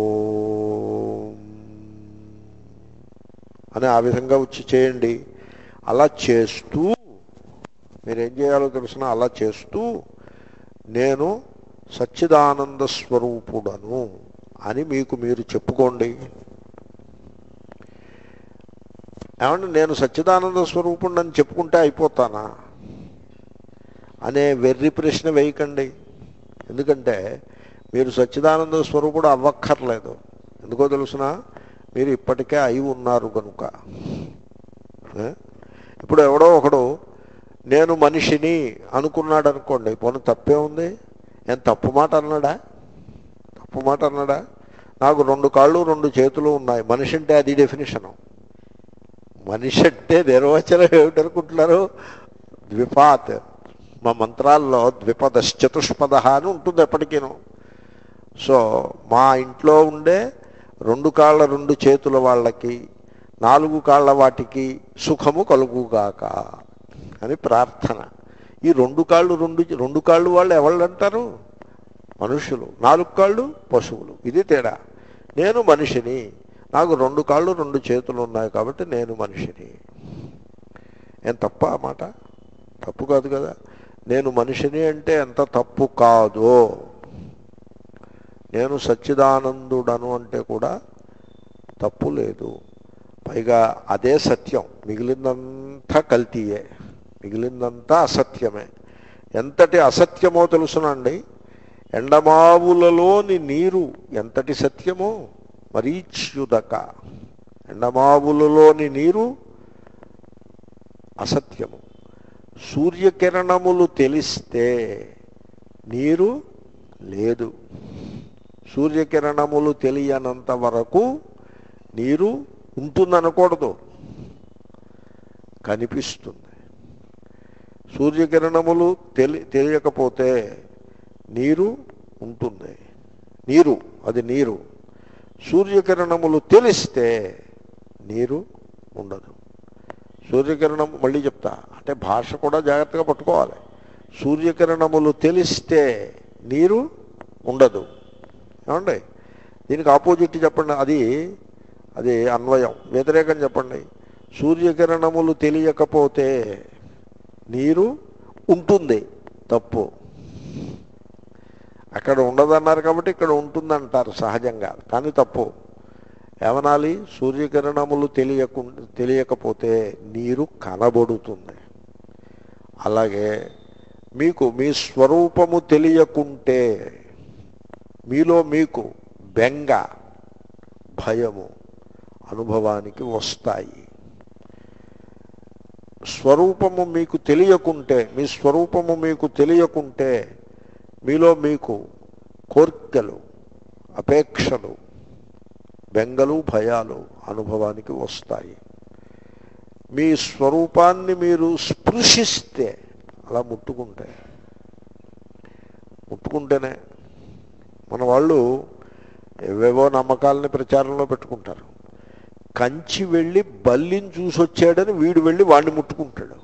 అని ఆ విధంగా వచ్చి చేయండి అలా చేస్తూ మీరేం చేయాలో తెలిసిన అలా చేస్తూ నేను సచ్చిదానంద స్వరూపుడను అని మీకు మీరు చెప్పుకోండి ఏమంటే నేను సచ్చిదానంద స్వరూపుడు అని చెప్పుకుంటే అయిపోతానా అనే వెర్రి ప్రశ్న వేయకండి ఎందుకంటే మీరు సచ్చిదానంద స్వరూపుడు అవ్వక్కర్లేదు ఎందుకో తెలుసిన మీరు ఇప్పటికే అయి ఉన్నారు కనుక ఏ? ఇప్పుడు ఎవడో ఒకడు నేను మనిషిని అనుకున్నాడు అనుకోండి పోనీ తప్పే ఉంది ఏం తప్పు మాట అన్నాడా తప్పు మాట అన్నాడా నాకు రెండు కాళ్ళు రెండు చేతులు ఉన్నాయి మనిషి అంటే అది డెఫినేషను మనిషి అంటే నిర్వచనం ఏమిటనుకుంటున్నారు ద్విపాత్ మా మంత్రాల్లో ద్విపదశ్చతుష్పద అని ఉంటుంది ఎప్పటికీను సో మా ఇంట్లో ఉండే రెండు కాళ్ళ రెండు చేతుల వాళ్ళకి నాలుగు కాళ్ళ వాటికి సుఖము కలుగుగాక అని ప్రార్థన ఈ రెండు కాళ్ళు రెండు రెండు కాళ్ళు వాళ్ళు ఎవళ్ళు అంటారు మనుషులు నాలుగు కాళ్ళు పశువులు ఇది తేడా నేను మనిషిని నాకు రెండు కాళ్ళు రెండు చేతులు ఉన్నాయి కాబట్టి నేను మనిషిని ఏం తప్ప ఆ మాట తప్పు కాదు కదా నేను మనిషిని అంటే ఎంత తప్పు కాదో నేను సచ్చిదానందుడను అంటే కూడా తప్పు లేదు పైగా అదే సత్యం మిగిలిందంతా కల్తీయే మిగిలిందంతా అసత్యమే ఎంతటి అసత్యమో తెలుసునండి ఎండమావులలోని నీరు ఎంతటి సత్యమో మరీచ్యుదక ఎండమావులలోని నీరు అసత్యము సూర్యకిరణములు తెలిస్తే నీరు లేదు సూర్యకిరణములు తెలియనంత వరకు నీరు ఉంటుందనకూడదు కనిపిస్తుంది సూర్యకిరణములు తెలి తెలియకపోతే నీరు ఉంటుంది నీరు అది నీరు సూర్యకిరణములు తెలిస్తే నీరు ఉండదు సూర్యకిరణం మళ్ళీ చెప్తా అంటే భాష కూడా జాగ్రత్తగా పట్టుకోవాలి సూర్యకిరణములు తెలిస్తే నీరు ఉండదు ఏమండి దీనికి ఆపోజిట్ చెప్పండి అది అది అన్వయం వ్యతిరేకం చెప్పండి సూర్యకిరణములు తెలియకపోతే నీరు ఉంటుంది తప్పు అక్కడ ఉండదన్నారు కాబట్టి ఇక్కడ ఉంటుందంటారు సహజంగా కానీ తప్పు ఏమనాలి సూర్యకిరణములు తెలియకు తెలియకపోతే నీరు కనబడుతుంది అలాగే మీకు మీ స్వరూపము తెలియకుంటే మీలో మీకు బెంగ భయము అనుభవానికి వస్తాయి స్వరూపము మీకు తెలియకుంటే మీ స్వరూపము మీకు తెలియకుంటే మీలో మీకు కోర్కెలు అపేక్షలు బెంగలు భయాలు అనుభవానికి వస్తాయి మీ స్వరూపాన్ని మీరు స్పృశిస్తే అలా ముట్టుకుంటే ముట్టుకుంటేనే మన వాళ్ళు ఏవేవో నమ్మకాలని ప్రచారంలో పెట్టుకుంటారు కంచి వెళ్ళి బల్లిని చూసి వచ్చాడని వీడు వెళ్ళి వాడిని ముట్టుకుంటాడు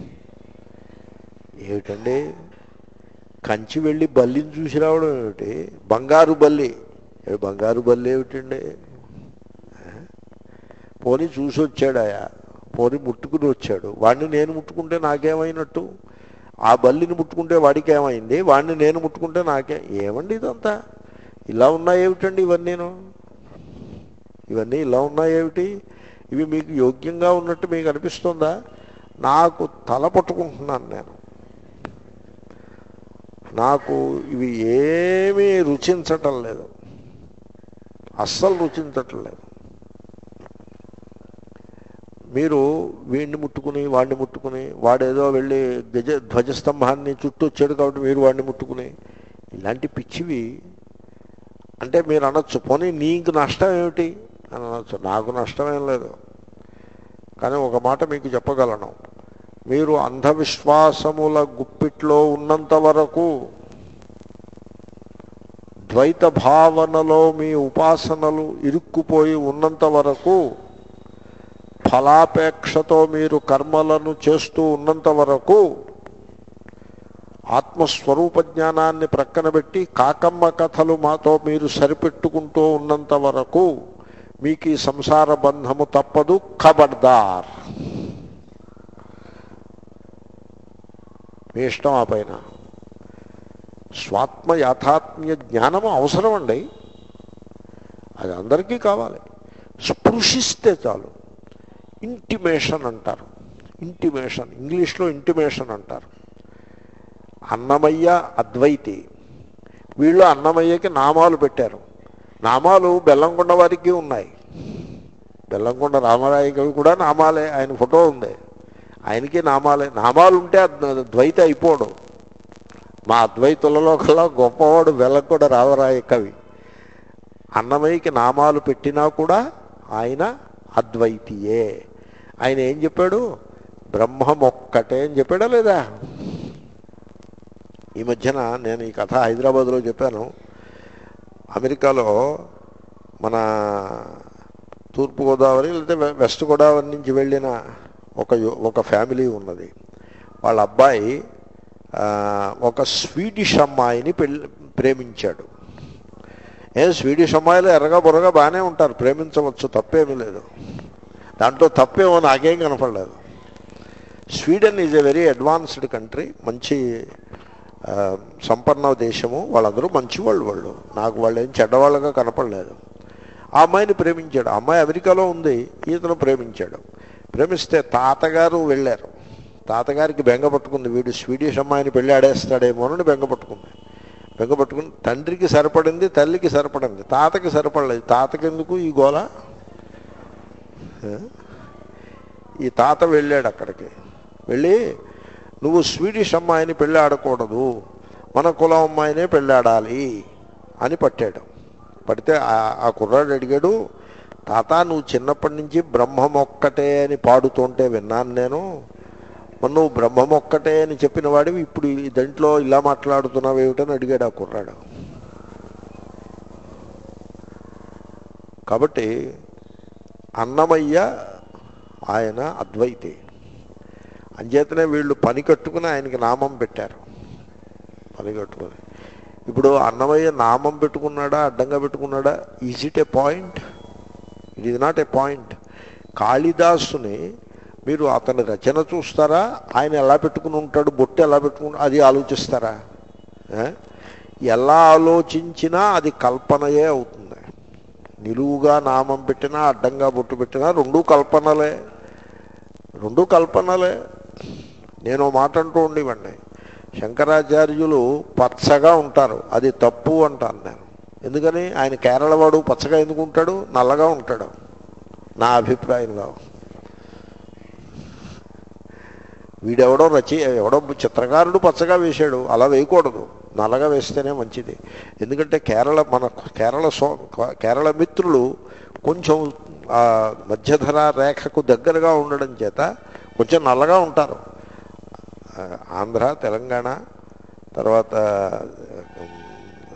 ఏమిటండి కంచి వెళ్ళి బల్లిని చూసి రావడం ఏమిటి బంగారు బల్లి ఏ బంగారు బల్లి ఏమిటండి ఆ? పోనీ చూసి వచ్చాడాయా పోనీ ముట్టుకుని వచ్చాడు వాడిని నేను ముట్టుకుంటే నాకేమైనట్టు ఆ బల్లిని ముట్టుకుంటే వాడికి ఏమైంది వాడిని నేను ముట్టుకుంటే నాకే ఏమండి ఇదంతా ఇలా ఉన్నాయేమిటండి ఇవన్నీను ఇవన్నీ ఇలా ఉన్నాయేమిటి ఇవి మీకు యోగ్యంగా ఉన్నట్టు మీకు అనిపిస్తుందా నాకు తల పట్టుకుంటున్నాను నేను నాకు ఇవి ఏమీ రుచించటం లేదు అస్సలు రుచించటం లేదు మీరు వీడిని ముట్టుకుని వాడిని ముట్టుకుని వాడేదో వెళ్ళి గజ ధ్వజస్తంభాన్ని చుట్టూ వచ్చాడు కాబట్టి మీరు వాడిని ముట్టుకుని ఇలాంటి పిచ్చివి అంటే మీరు అనొచ్చు పోనీ నీకు నష్టం ఏమిటి అని అనొచ్చు నాకు నష్టమేం లేదు కానీ ఒక మాట మీకు చెప్పగలను మీరు అంధవిశ్వాసముల గుప్పిట్లో ఉన్నంత వరకు ద్వైత భావనలో మీ ఉపాసనలు ఇరుక్కుపోయి ఉన్నంత వరకు ఫలాపేక్షతో మీరు కర్మలను చేస్తూ ఉన్నంత వరకు ఆత్మస్వరూప జ్ఞానాన్ని ప్రక్కన పెట్టి కాకమ్మ కథలు మాతో మీరు సరిపెట్టుకుంటూ ఉన్నంత వరకు మీకు ఈ సంసార బంధము తప్పదు ఖబర్దార్ మీ ఇష్టం ఆ పైన స్వాత్మ యాథాత్మ్య జ్ఞానము అవసరం అండి అది అందరికీ కావాలి స్పృశిస్తే చాలు ఇంటిమేషన్ అంటారు ఇంటిమేషన్ ఇంగ్లీష్లో ఇంటిమేషన్ అంటారు అన్నమయ్య అద్వైతి వీళ్ళు అన్నమయ్యకి నామాలు పెట్టారు నామాలు బెల్లంకొండ వారికి ఉన్నాయి బెల్లంకొండ రామరాయకి కూడా నామాలే ఆయన ఫోటో ఉంది ఆయనకి నామాలే నామాలు ఉంటే అద్- ద్వైత అయిపోవడం మా అద్వైతులలో కల్లా గొప్పవాడు బెల్లంకొండ రామరాయ కవి అన్నమయ్యకి నామాలు పెట్టినా కూడా ఆయన అద్వైతియే ఆయన ఏం చెప్పాడు బ్రహ్మం ఒక్కటే అని చెప్పాడా లేదా ఈ మధ్యన నేను ఈ కథ హైదరాబాద్లో చెప్పాను అమెరికాలో మన తూర్పుగోదావరి లేకపోతే వె- వెస్ట్ గోదావరి నుంచి వెళ్ళిన ఒక యు- ఒక ఫ్యామిలీ ఉన్నది వాళ్ళ అబ్బాయి ఆ, ఒక స్వీడిష్ అమ్మాయిని పెళ్ళి ప్రేమించాడు ఏం స్వీడిష్ అమ్మాయిలు ఎర్రగా బుర్రగా బాగానే ఉంటారు ప్రేమించవచ్చు తప్పేమీ లేదు దాంట్లో తప్పేమో నాకేం కనపడలేదు Sweden is a very advanced country మంచి ఆ, సంపన్న దేశము వాళ్ళందరూ మంచి వాళ్ళు వాళ్ళు నాకు వాళ్ళు ఏం చెడ్డవాళ్ళగా కనపడలేదు ఆ అమ్మాయిని ప్రేమించాడు ఆ అమ్మాయి అమెరికాలో ఉంది ఈతను ప్రేమించాడు ప్రేమిస్తే తాతగారు వెళ్ళారు తాతగారికి బెంగ పట్టుకుంది వీడు స్వీడిష్ అమ్మాయిని పెళ్ళి ఆడేస్తాడేమో అని బెంగ పట్టుకుంది బెంగ పట్టుకుని తండ్రికి సరిపడింది తల్లికి సరిపడింది తాతకి సరిపడలేదు తాతకి ఎందుకు ఈ గోల ఆ? ఈ తాత వెళ్ళాడు అక్కడికి వెళ్ళి నువ్వు స్వీడిష్ అమ్మాయిని పెళ్ళి ఆడకూడదు మన కులం అమ్మాయినే పెళ్ళాడాలి అని పట్టాడు పడితే ఆ- ఆ కుర్రాడు అడిగాడు తాత నువ్వు చిన్నప్పటి నుంచి బ్రహ్మం ఒక్కటే అని పాడుతుంటే విన్నాను నేను మరి నువ్వు బ్రహ్మం ఒక్కటే అని చెప్పిన వాడివి ఇప్పుడు ఈ దాంట్లో ఇలా మాట్లాడుతున్నావు ఏమిటని అడిగాడు ఆ కుర్రాడు కాబట్టి అన్నమయ్య ఆయన అద్వైతి అంచేతనే వీళ్ళు పని కట్టుకుని ఆయనకి నామం పెట్టారు పని కట్టుకుని ఇప్పుడు అన్నమయ్య నామం పెట్టుకున్నాడా అడ్డంగా పెట్టుకున్నాడా is it a point it is not a point కాళిదాసుని మీరు అతని రచన చూస్తారా ఆయన ఎలా పెట్టుకుని ఉంటాడు బొట్టు ఎలా పెట్టుకుని అది ఆలోచిస్తారా ఏ? ఎలా ఆలోచించినా అది కల్పనయే అవుతుంది నిలువుగా నామం పెట్టినా అడ్డంగా బొట్టు పెట్టినా రెండూ కల్పనలే రెండూ కల్పనలే నేను ఓ మాట అంటూ ఉండేవాడిని శంకరాచార్యులు పచ్చగా ఉంటారు అది తప్పు అంటాను నేను ఎందుకని ఆయన కేరళ వాడు పచ్చగా ఎందుకు ఉంటాడు నల్లగా ఉంటాడు నా అభిప్రాయంలో వీడెవడో రచి ఎవడో చిత్రకారుడు పచ్చగా వేశాడు అలా వేయకూడదు నల్లగా వేస్తేనే మంచిది ఎందుకంటే కేరళ మన కేరళ సో కేరళ మిత్రులు కొంచెం ఆ మధ్యధర రేఖకు దగ్గరగా ఉండడం చేత కొంచెం నల్లగా ఉంటారు ఆ, ఆంధ్ర తెలంగాణ తర్వాత ఉమ్,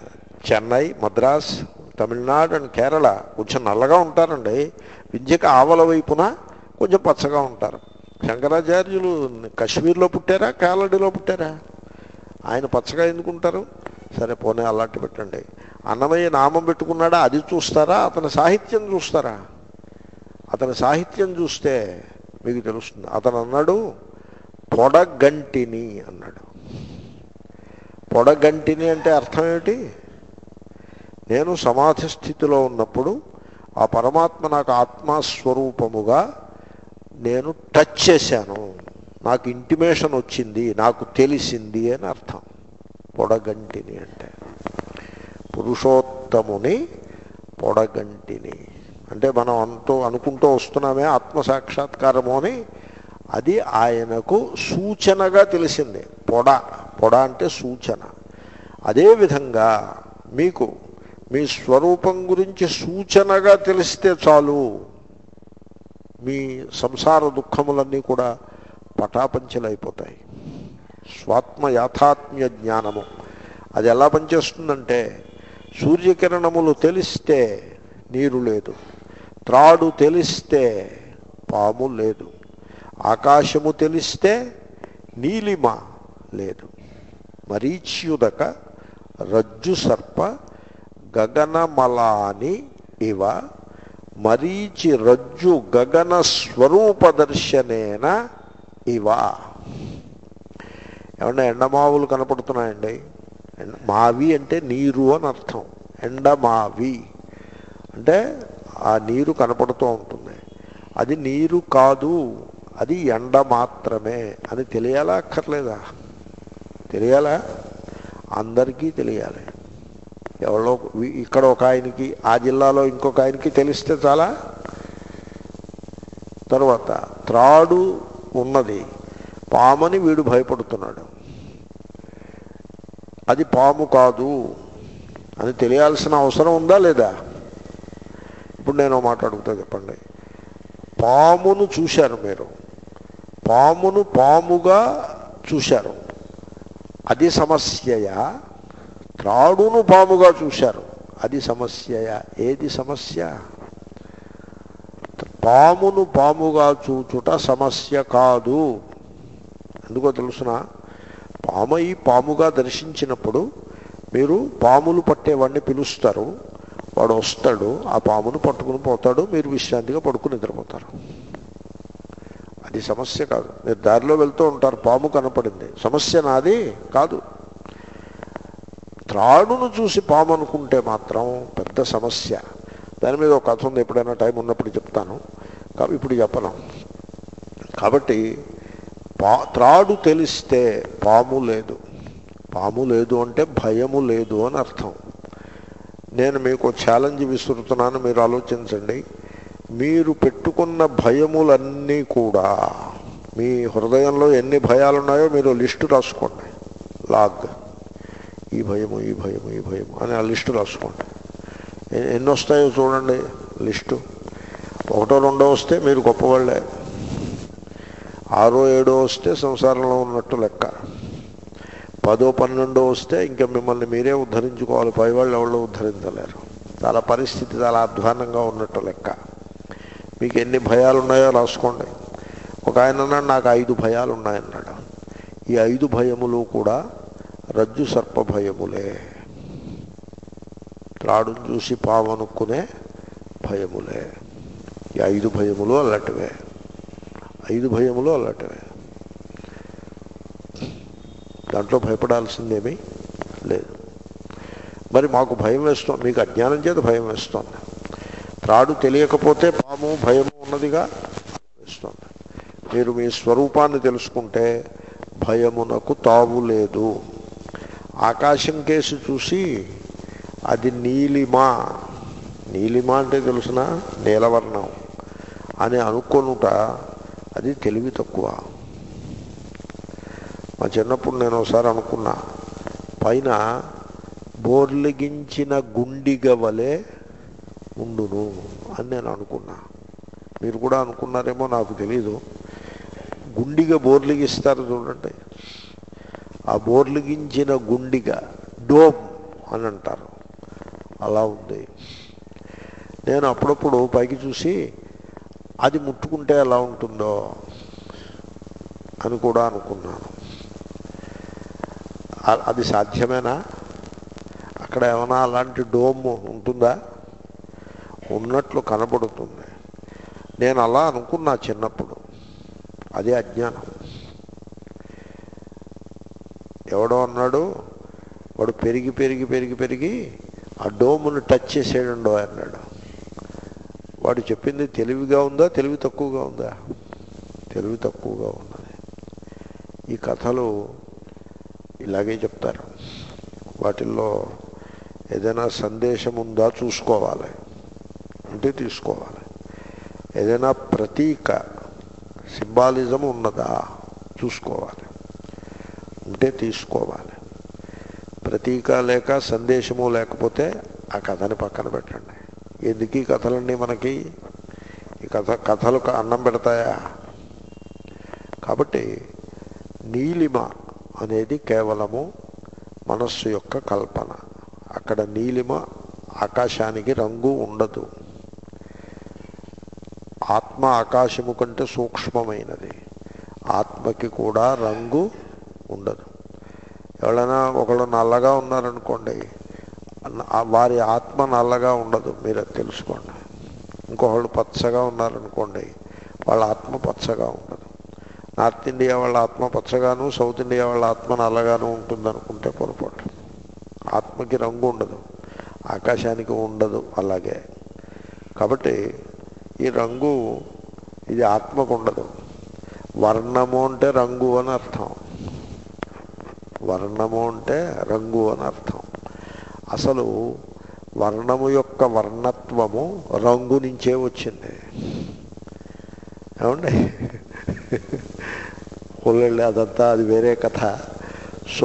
చెన్నై మద్రాస్ తమిళనాడు అండ్ కేరళ కొంచెం నల్లగా ఉంటారండి విద్యకు ఆవల వైపున కొంచెం పచ్చగా ఉంటారు శంకరాచార్యులు కశ్మీర్లో పుట్టారా కాలడిలో పుట్టారా ఆయన పచ్చగా ఎందుకుంటారు సరే పోనీ అలాంటి పెట్టండి అన్నమయ్య నామం పెట్టుకున్నాడా అది చూస్తారా అతని సాహిత్యం చూస్తారా అతని సాహిత్యం చూస్తే మీకు తెలుస్తుంది అతను అన్నాడు పొడగంటిని అన్నాడు పొడగంటిని అంటే అర్థం ఏమిటి నేను సమాధి స్థితిలో ఉన్నప్పుడు ఆ పరమాత్మ నాకు ఆత్మస్వరూపముగా నేను టచ్ చేశాను నాకు ఇంటిమేషన్ వచ్చింది నాకు తెలిసింది అని అర్థం పొడగంటిని అంటే పురుషోత్తముని పొడగంటిని అంటే మనం అంటూ అనుకుంటూ వస్తున్నామే ఆత్మసాక్షాత్కారము అని అది ఆయనకు సూచనగా తెలిసింది పొడ పొడ అంటే సూచన అదేవిధంగా మీకు మీ స్వరూపం గురించి సూచనగా తెలిస్తే చాలు మీ సంసార దుఃఖములన్నీ కూడా పటాపంచలైపోతాయి స్వాత్మ యాథాత్మ్య జ్ఞానము అది ఎలా పనిచేస్తుందంటే సూర్యకిరణములు తెలిస్తే నీరు లేదు త్రాడు తెలిస్తే పాము లేదు ఆకాశము తెలిస్తే నీలిమ లేదు మరీచ్యుదక రజ్జు సర్ప గగనమలాని ఇవ మరీచి రజ్జు గగన స్వరూప దర్శనేన ఇవ ఏమన్నా ఎండమావులు కనపడుతున్నాయండి ఎండ మావి అంటే నీరు అని అర్థం ఎండమావి అంటే ఆ నీరు కనపడుతూ ఉంటుంది అది నీరు కాదు అది ఎండ మాత్రమే అని తెలియాలా అక్కర్లేదా తెలియాలా అందరికీ తెలియాలి ఎవరో ఇక్కడ ఒక ఆయనకి ఆ జిల్లాలో ఇంకొక ఆయనకి తెలిస్తే చాలా తర్వాత త్రాడు ఉన్నది పామని వీడు భయపడుతున్నాడు అది పాము కాదు అని తెలియాల్సిన అవసరం ఉందా లేదా ఇప్పుడు నేను మాట్లాడుగుతా చెప్పండి పామును చూశారు మీరు పామును పాముగా చూశారు అది సమస్యయా త్రాడును పాముగా చూశారు అది సమస్యయా ఏది సమస్య పామును పాముగా చూచుట సమస్య కాదు ఎందుకో తెలుసిన పామై పాముగా దర్శించినప్పుడు మీరు పాములు పట్టేవాడిని పిలుస్తారు వాడు వస్తాడు ఆ పామును పట్టుకుని పోతాడు మీరు విశ్రాంతిగా పడుకుని నిద్రపోతారు అది సమస్య కాదు మీరు దారిలో వెళ్తూ ఉంటారు పాము కనపడింది సమస్య నాది కాదు త్రాడును చూసి పాము అనుకుంటే మాత్రం పెద్ద సమస్య దాని మీద ఒక కథ ఉంది ఎప్పుడైనా టైం ఉన్నప్పుడు చెప్తాను కాబట్టి ఇప్పుడు చెప్పను కాబట్టి పా త్రాడు తెలిస్తే పాము లేదు పాము లేదు అంటే భయము లేదు అని అర్థం నేను మీకు ఛాలెంజ్ విసురుతున్నాను మీరు ఆలోచించండి మీరు పెట్టుకున్న భయములన్నీ కూడా మీ హృదయంలో ఎన్ని భయాలు ఉన్నాయో మీరు లిస్టు రాసుకోండి లాగ్ ఈ భయము ఈ భయము ఈ భయము అని ఆ లిస్టు రాసుకోండి ఎ- ఎన్ని వస్తాయో చూడండి లిస్టు ఒకటో రెండో వస్తే మీరు గొప్పవాళ్ళే ఆరో ఏడో వస్తే సంసారంలో ఉన్నట్టు లెక్క పదో పన్నెండో వస్తే ఇంకా మిమ్మల్ని మీరే ఉద్ధరించుకోవాలి పైవాళ్ళు ఎవరు ఉద్ధరించలేరు చాలా పరిస్థితి చాలా అధ్వానంగా ఉన్నట్టు లెక్క మీకు ఎన్ని భయాలు ఉన్నాయో రాసుకోండి ఒక ఆయన అన్నాడు నాకు ఐదు భయాలు ఉన్నాయన్నాడు ఈ ఐదు భయములు కూడా రజ్జు సర్ప భయములే త్రాడును చూసి పావనుక్కునే భయములే ఈ ఐదు భయములు అలాంటివే ఐదు భయములు అలాంటివే దాంట్లో భయపడాల్సిందేమీ లేదు మరి మాకు భయం వేస్తుంది మీకు అజ్ఞానం చేత భయం వేస్తుంది త్రాడు తెలియకపోతే పాము భయము ఉన్నదిగా వేస్తుంది మీరు మీ స్వరూపాన్ని తెలుసుకుంటే భయమునకు తావు లేదు ఆకాశం కేసు చూసి అది నీలిమ నీలిమ అంటే తెలుసిన నీలవర్ణం అని అనుకొనుట అది తెలివి తక్కువ మా చిన్నప్పుడు నేను ఒకసారి అనుకున్నా పైన బోర్లిగించిన గుండిగ వలె ఉండును అని నేను అనుకున్నా మీరు కూడా అనుకున్నారేమో నాకు తెలీదు గుండిగ బోర్లిగిస్తారు చూడండి ఆ బోర్లిగించిన గుండిగ డోమ్ అని అంటారు అలా ఉంది నేను అప్పుడప్పుడు పైకి చూసి అది ముట్టుకుంటే ఎలా ఉంటుందో అని కూడా అనుకున్నాను అ- అది సాధ్యమేనా అక్కడ ఏమైనా అలాంటి డోమ్ ఉంటుందా ఉన్నట్లు కనబడుతుంది నేను అలా అనుకున్నా చిన్నప్పుడు అదే అజ్ఞానం ఎవడో అన్నాడు వాడు పెరిగి పెరిగి పెరిగి పెరిగి ఆ డోమును టచ్ చేసేయండో అన్నాడు వాడు చెప్పింది తెలివిగా ఉందా తెలివి తక్కువగా ఉందా తెలివి తక్కువగా ఉన్నది ఈ కథలు ఇలాగే చెప్తారు వాటిల్లో ఏదైనా సందేశం ఉందా చూసుకోవాలి ఉంటే తీసుకోవాలి ఏదైనా ప్రతీక సింబాలిజం ఉన్నదా చూసుకోవాలి ఉంటే తీసుకోవాలి ప్రతీక లేక సందేశము లేకపోతే ఆ కథని పక్కన పెట్టండి ఎందుకు ఈ కథలన్నీ మనకి ఈ కథ కథలు క- అన్నం పెడతాయా కాబట్టి నీలిమ అనేది కేవలము మనస్సు యొక్క కల్పన అక్కడ నీలిమ ఆకాశానికి రంగు ఉండదు ఆత్మ ఆకాశము కంటే సూక్ష్మమైనది ఆత్మకి కూడా రంగు ఉండదు ఎవరైనా ఒకళ్ళు నల్లగా ఉన్నారనుకోండి అన్న- ఆ వారి ఆత్మ నల్లగా ఉండదు మీరు అది తెలుసుకోండి ఇంకొకళ్ళు పచ్చగా ఉన్నారనుకోండి వాళ్ళ ఆత్మ పచ్చగా ఉండదు నార్త్ ఇండియా వాళ్ళ ఆత్మ పచ్చగాను సౌత్ ఇండియా వాళ్ళ ఆత్మ నల్లగాను ఉంటుంది అనుకుంటే పొరపాటు ఆత్మకి రంగు ఉండదు ఆకాశానికి ఉండదు అలాగే కాబట్టి ఈ రంగు ఇది ఆత్మకు ఉండదు వర్ణము అంటే రంగు అని అర్థం వర్ణము అంటే రంగు అని అర్థం అసలు వర్ణము యొక్క వర్ణత్వము రంగు నుంచే వచ్చింది ఏమండి ఒళ్ళండి అదంతా అది వేరే కథ సో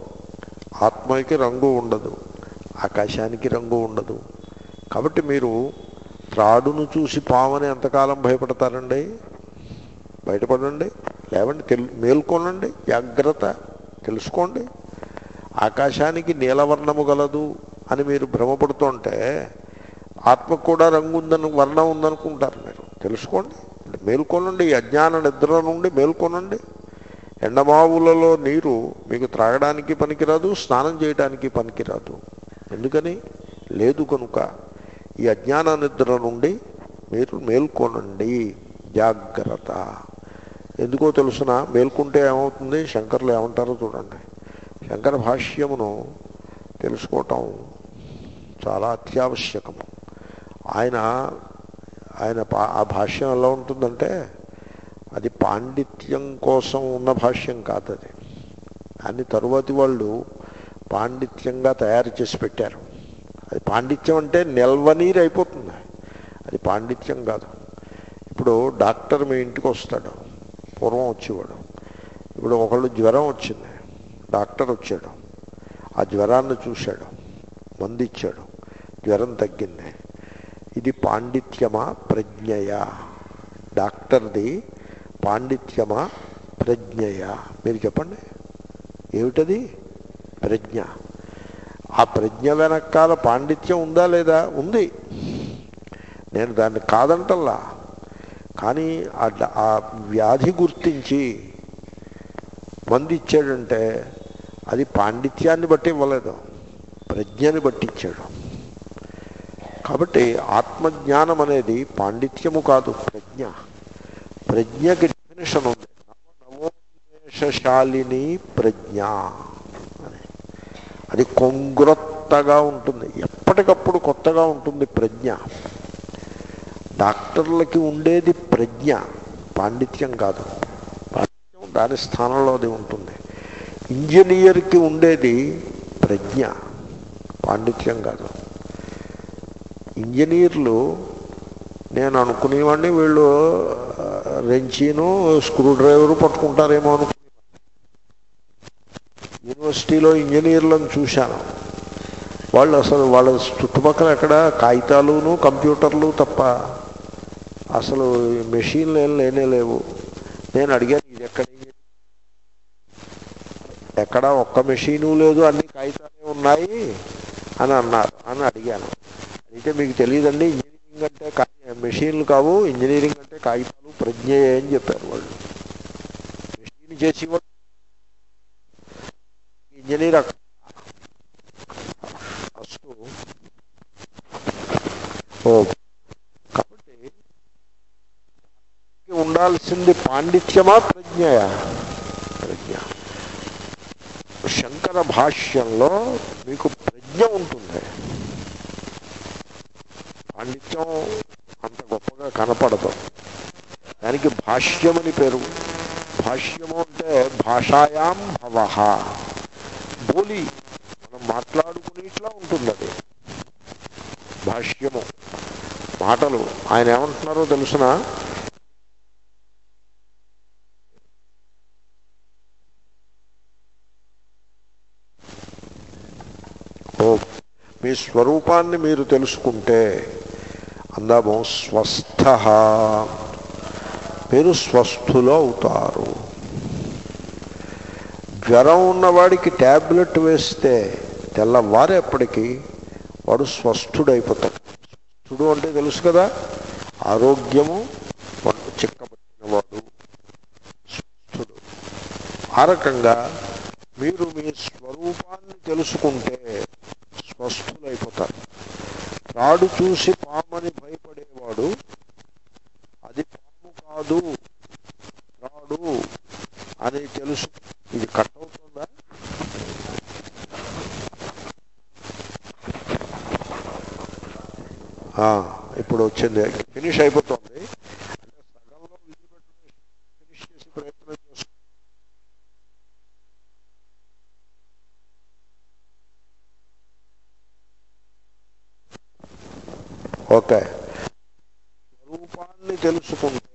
ఆత్మకి రంగు ఉండదు ఆకాశానికి రంగు ఉండదు కాబట్టి మీరు త్రాడును చూసి పామని ఎంతకాలం భయపడతారండి బయటపడండి లేవండి తెలు మేల్కొనండి జాగ్రత్త తెలుసుకోండి ఆకాశానికి నీలవర్ణము గలదు అని మీరు భ్రమపడుతుంటే ఆత్మకు కూడా రంగు ఉందని వర్ణం ఉందనుకుంటారు మీరు తెలుసుకోండి మేల్కొనండి ఈ అజ్ఞాన నిద్ర నుండి మేల్కొనండి ఎండమావులలో నీరు మీకు త్రాగడానికి పనికిరాదు స్నానం చేయడానికి పనికిరాదు ఎందుకని లేదు కనుక ఈ అజ్ఞాన నిద్ర నుండి మీరు మేల్కొనండి జాగ్రత్త ఎందుకో తెలుసిన మేల్కొంటే ఏమవుతుంది శంకర్లు ఏమంటారో చూడండి శంకర భాష్యమును తెలుసుకోవటం చాలా అత్యావశ్యకము ఆయన ఆయన పా- ఆ భాష్యం ఎలా ఉంటుందంటే అది పాండిత్యం కోసం ఉన్న భాష్యం కాదు అది అని తరువాతి వాళ్ళు పాండిత్యంగా తయారు చేసి పెట్టారు అది పాండిత్యం అంటే నిల్వనీరు అయిపోతుంది అది పాండిత్యం కాదు ఇప్పుడు డాక్టర్ మీ ఇంటికి వస్తాడు పూర్వం వచ్చేవాడు ఇప్పుడు ఒకళ్ళు జ్వరం వచ్చింది డాక్టర్ వచ్చాడు ఆ జ్వరాన్ని చూశాడు మందు ఇచ్చాడు జ్వరం తగ్గింది ఇది పాండిత్యమా ప్రజ్ఞయా డాక్టర్ది పాండిత్యమా ప్రజ్ఞయా మీరు చెప్పండి ఏమిటది ప్రజ్ఞ ఆ ప్రజ్ఞ వెనకాల పాండిత్యం ఉందా లేదా ఉంది నేను దాన్ని కాదంటల్లా కానీ ఆ డ- ఆ వ్యాధి గుర్తించి మంది ఇచ్చాడంటే అది పాండిత్యాన్ని బట్టి ఇవ్వలేదు ప్రజ్ఞని బట్టి ఇచ్చాడు కాబట్టి ఆత్మజ్ఞానం అనేది పాండిత్యము కాదు ప్రజ్ఞ ప్రజ్ఞకి డెఫినేషన్ ఉంది నవ నవోన్మేషశాలిని ప్రజ్ఞ అని అది కొంగ్రొత్తగా ఉంటుంది ఎప్పటికప్పుడు కొత్తగా ఉంటుంది ప్రజ్ఞ డాక్టర్లకి ఉండేది ప్రజ్ఞ పాండిత్యం కాదు పాండిత్యం దాని స్థానంలో అది ఉంటుంది ఇంజనీర్కి ఉండేది ప్రజ్ఞ పాండిత్యం కాదు ఇంజనీర్లు నేను అనుకునేవాడిని వీళ్ళు ఆ, రెంచీను స్క్రూ డ్రైవరు పట్టుకుంటారేమో అనుకునే యూనివర్సిటీలో ఇంజనీర్లను చూశాను వాళ్ళు అసలు వాళ్ళ చుట్టుపక్కల ఎక్కడ కాగితాలును కంప్యూటర్లు తప్ప అసలు మెషిన్లు ఏం లేనే లేవు నేను అడిగాను ఇది ఎక్కడ ఎక్కడ ఒక్క మెషీను లేదు అన్ని కాగితాలే ఉన్నాయి అని అన్నారు అని అడిగాను అయితే మీకు తెలియదండి ఇంజనీరింగ్ అంటే కా- మెషిన్లు కావు ఇంజనీరింగ్ అంటే కాగితాలు ప్రజ్ఞయే అని చెప్పారు వాళ్ళు మెషిన్ చేసేవాడు ఇంజనీర్ అక్క- అస్తు ఓ కాబట్టి ఉండాల్సింది పాండిత్యమా ప్రజ్ఞయా ప్రజ్ఞ శంకర భాష్యంలో మీకు ప్రజ్ఞ ఉంటుంది పాండిత్యం అంత గొప్పగా కనపడదు దానికి భాష్యమని పేరు భాష్యము అంటే భాషాయాం భవ బోలి మనం మాట్లాడుకునేట్లా ఉంటుంది అది భాష్యము మాటలు ఆయన ఏమంటున్నారో తెలుసిన ఓ మీ స్వరూపాన్ని మీరు తెలుసుకుంటే అందాము స్వస్థ మీరు స్వస్థులు అవుతారు జ్వరం ఉన్నవాడికి ట్యాబ్లెట్ వేస్తే తెల్లవారేపటికి వాడు స్వస్థుడైపోతాడు స్వస్థుడు అంటే తెలుసు కదా ఆరోగ్యము వాడు చిక్కబట్టినవాడు స్వస్థుడు ఆ రకంగా మీరు మీ స్వరూపాన్ని తెలుసుకుంటే స్వస్థులైపోతారు రాడు చూసి పామని భయపడేవాడు అది పాము కాదు రాడు అని తెలుసు ఇది కట్ అవుతుందా ఆ, ఇప్పుడు వచ్చింది ఫినిష్ అయిపోతుంది అంటే సగంలో వదిలిపెట్టుకుని ఫినిష్ చేసి ప్రయత్నం చేస్తూ ఓకే స్వరూపాన్ని తెలుసుకుంటే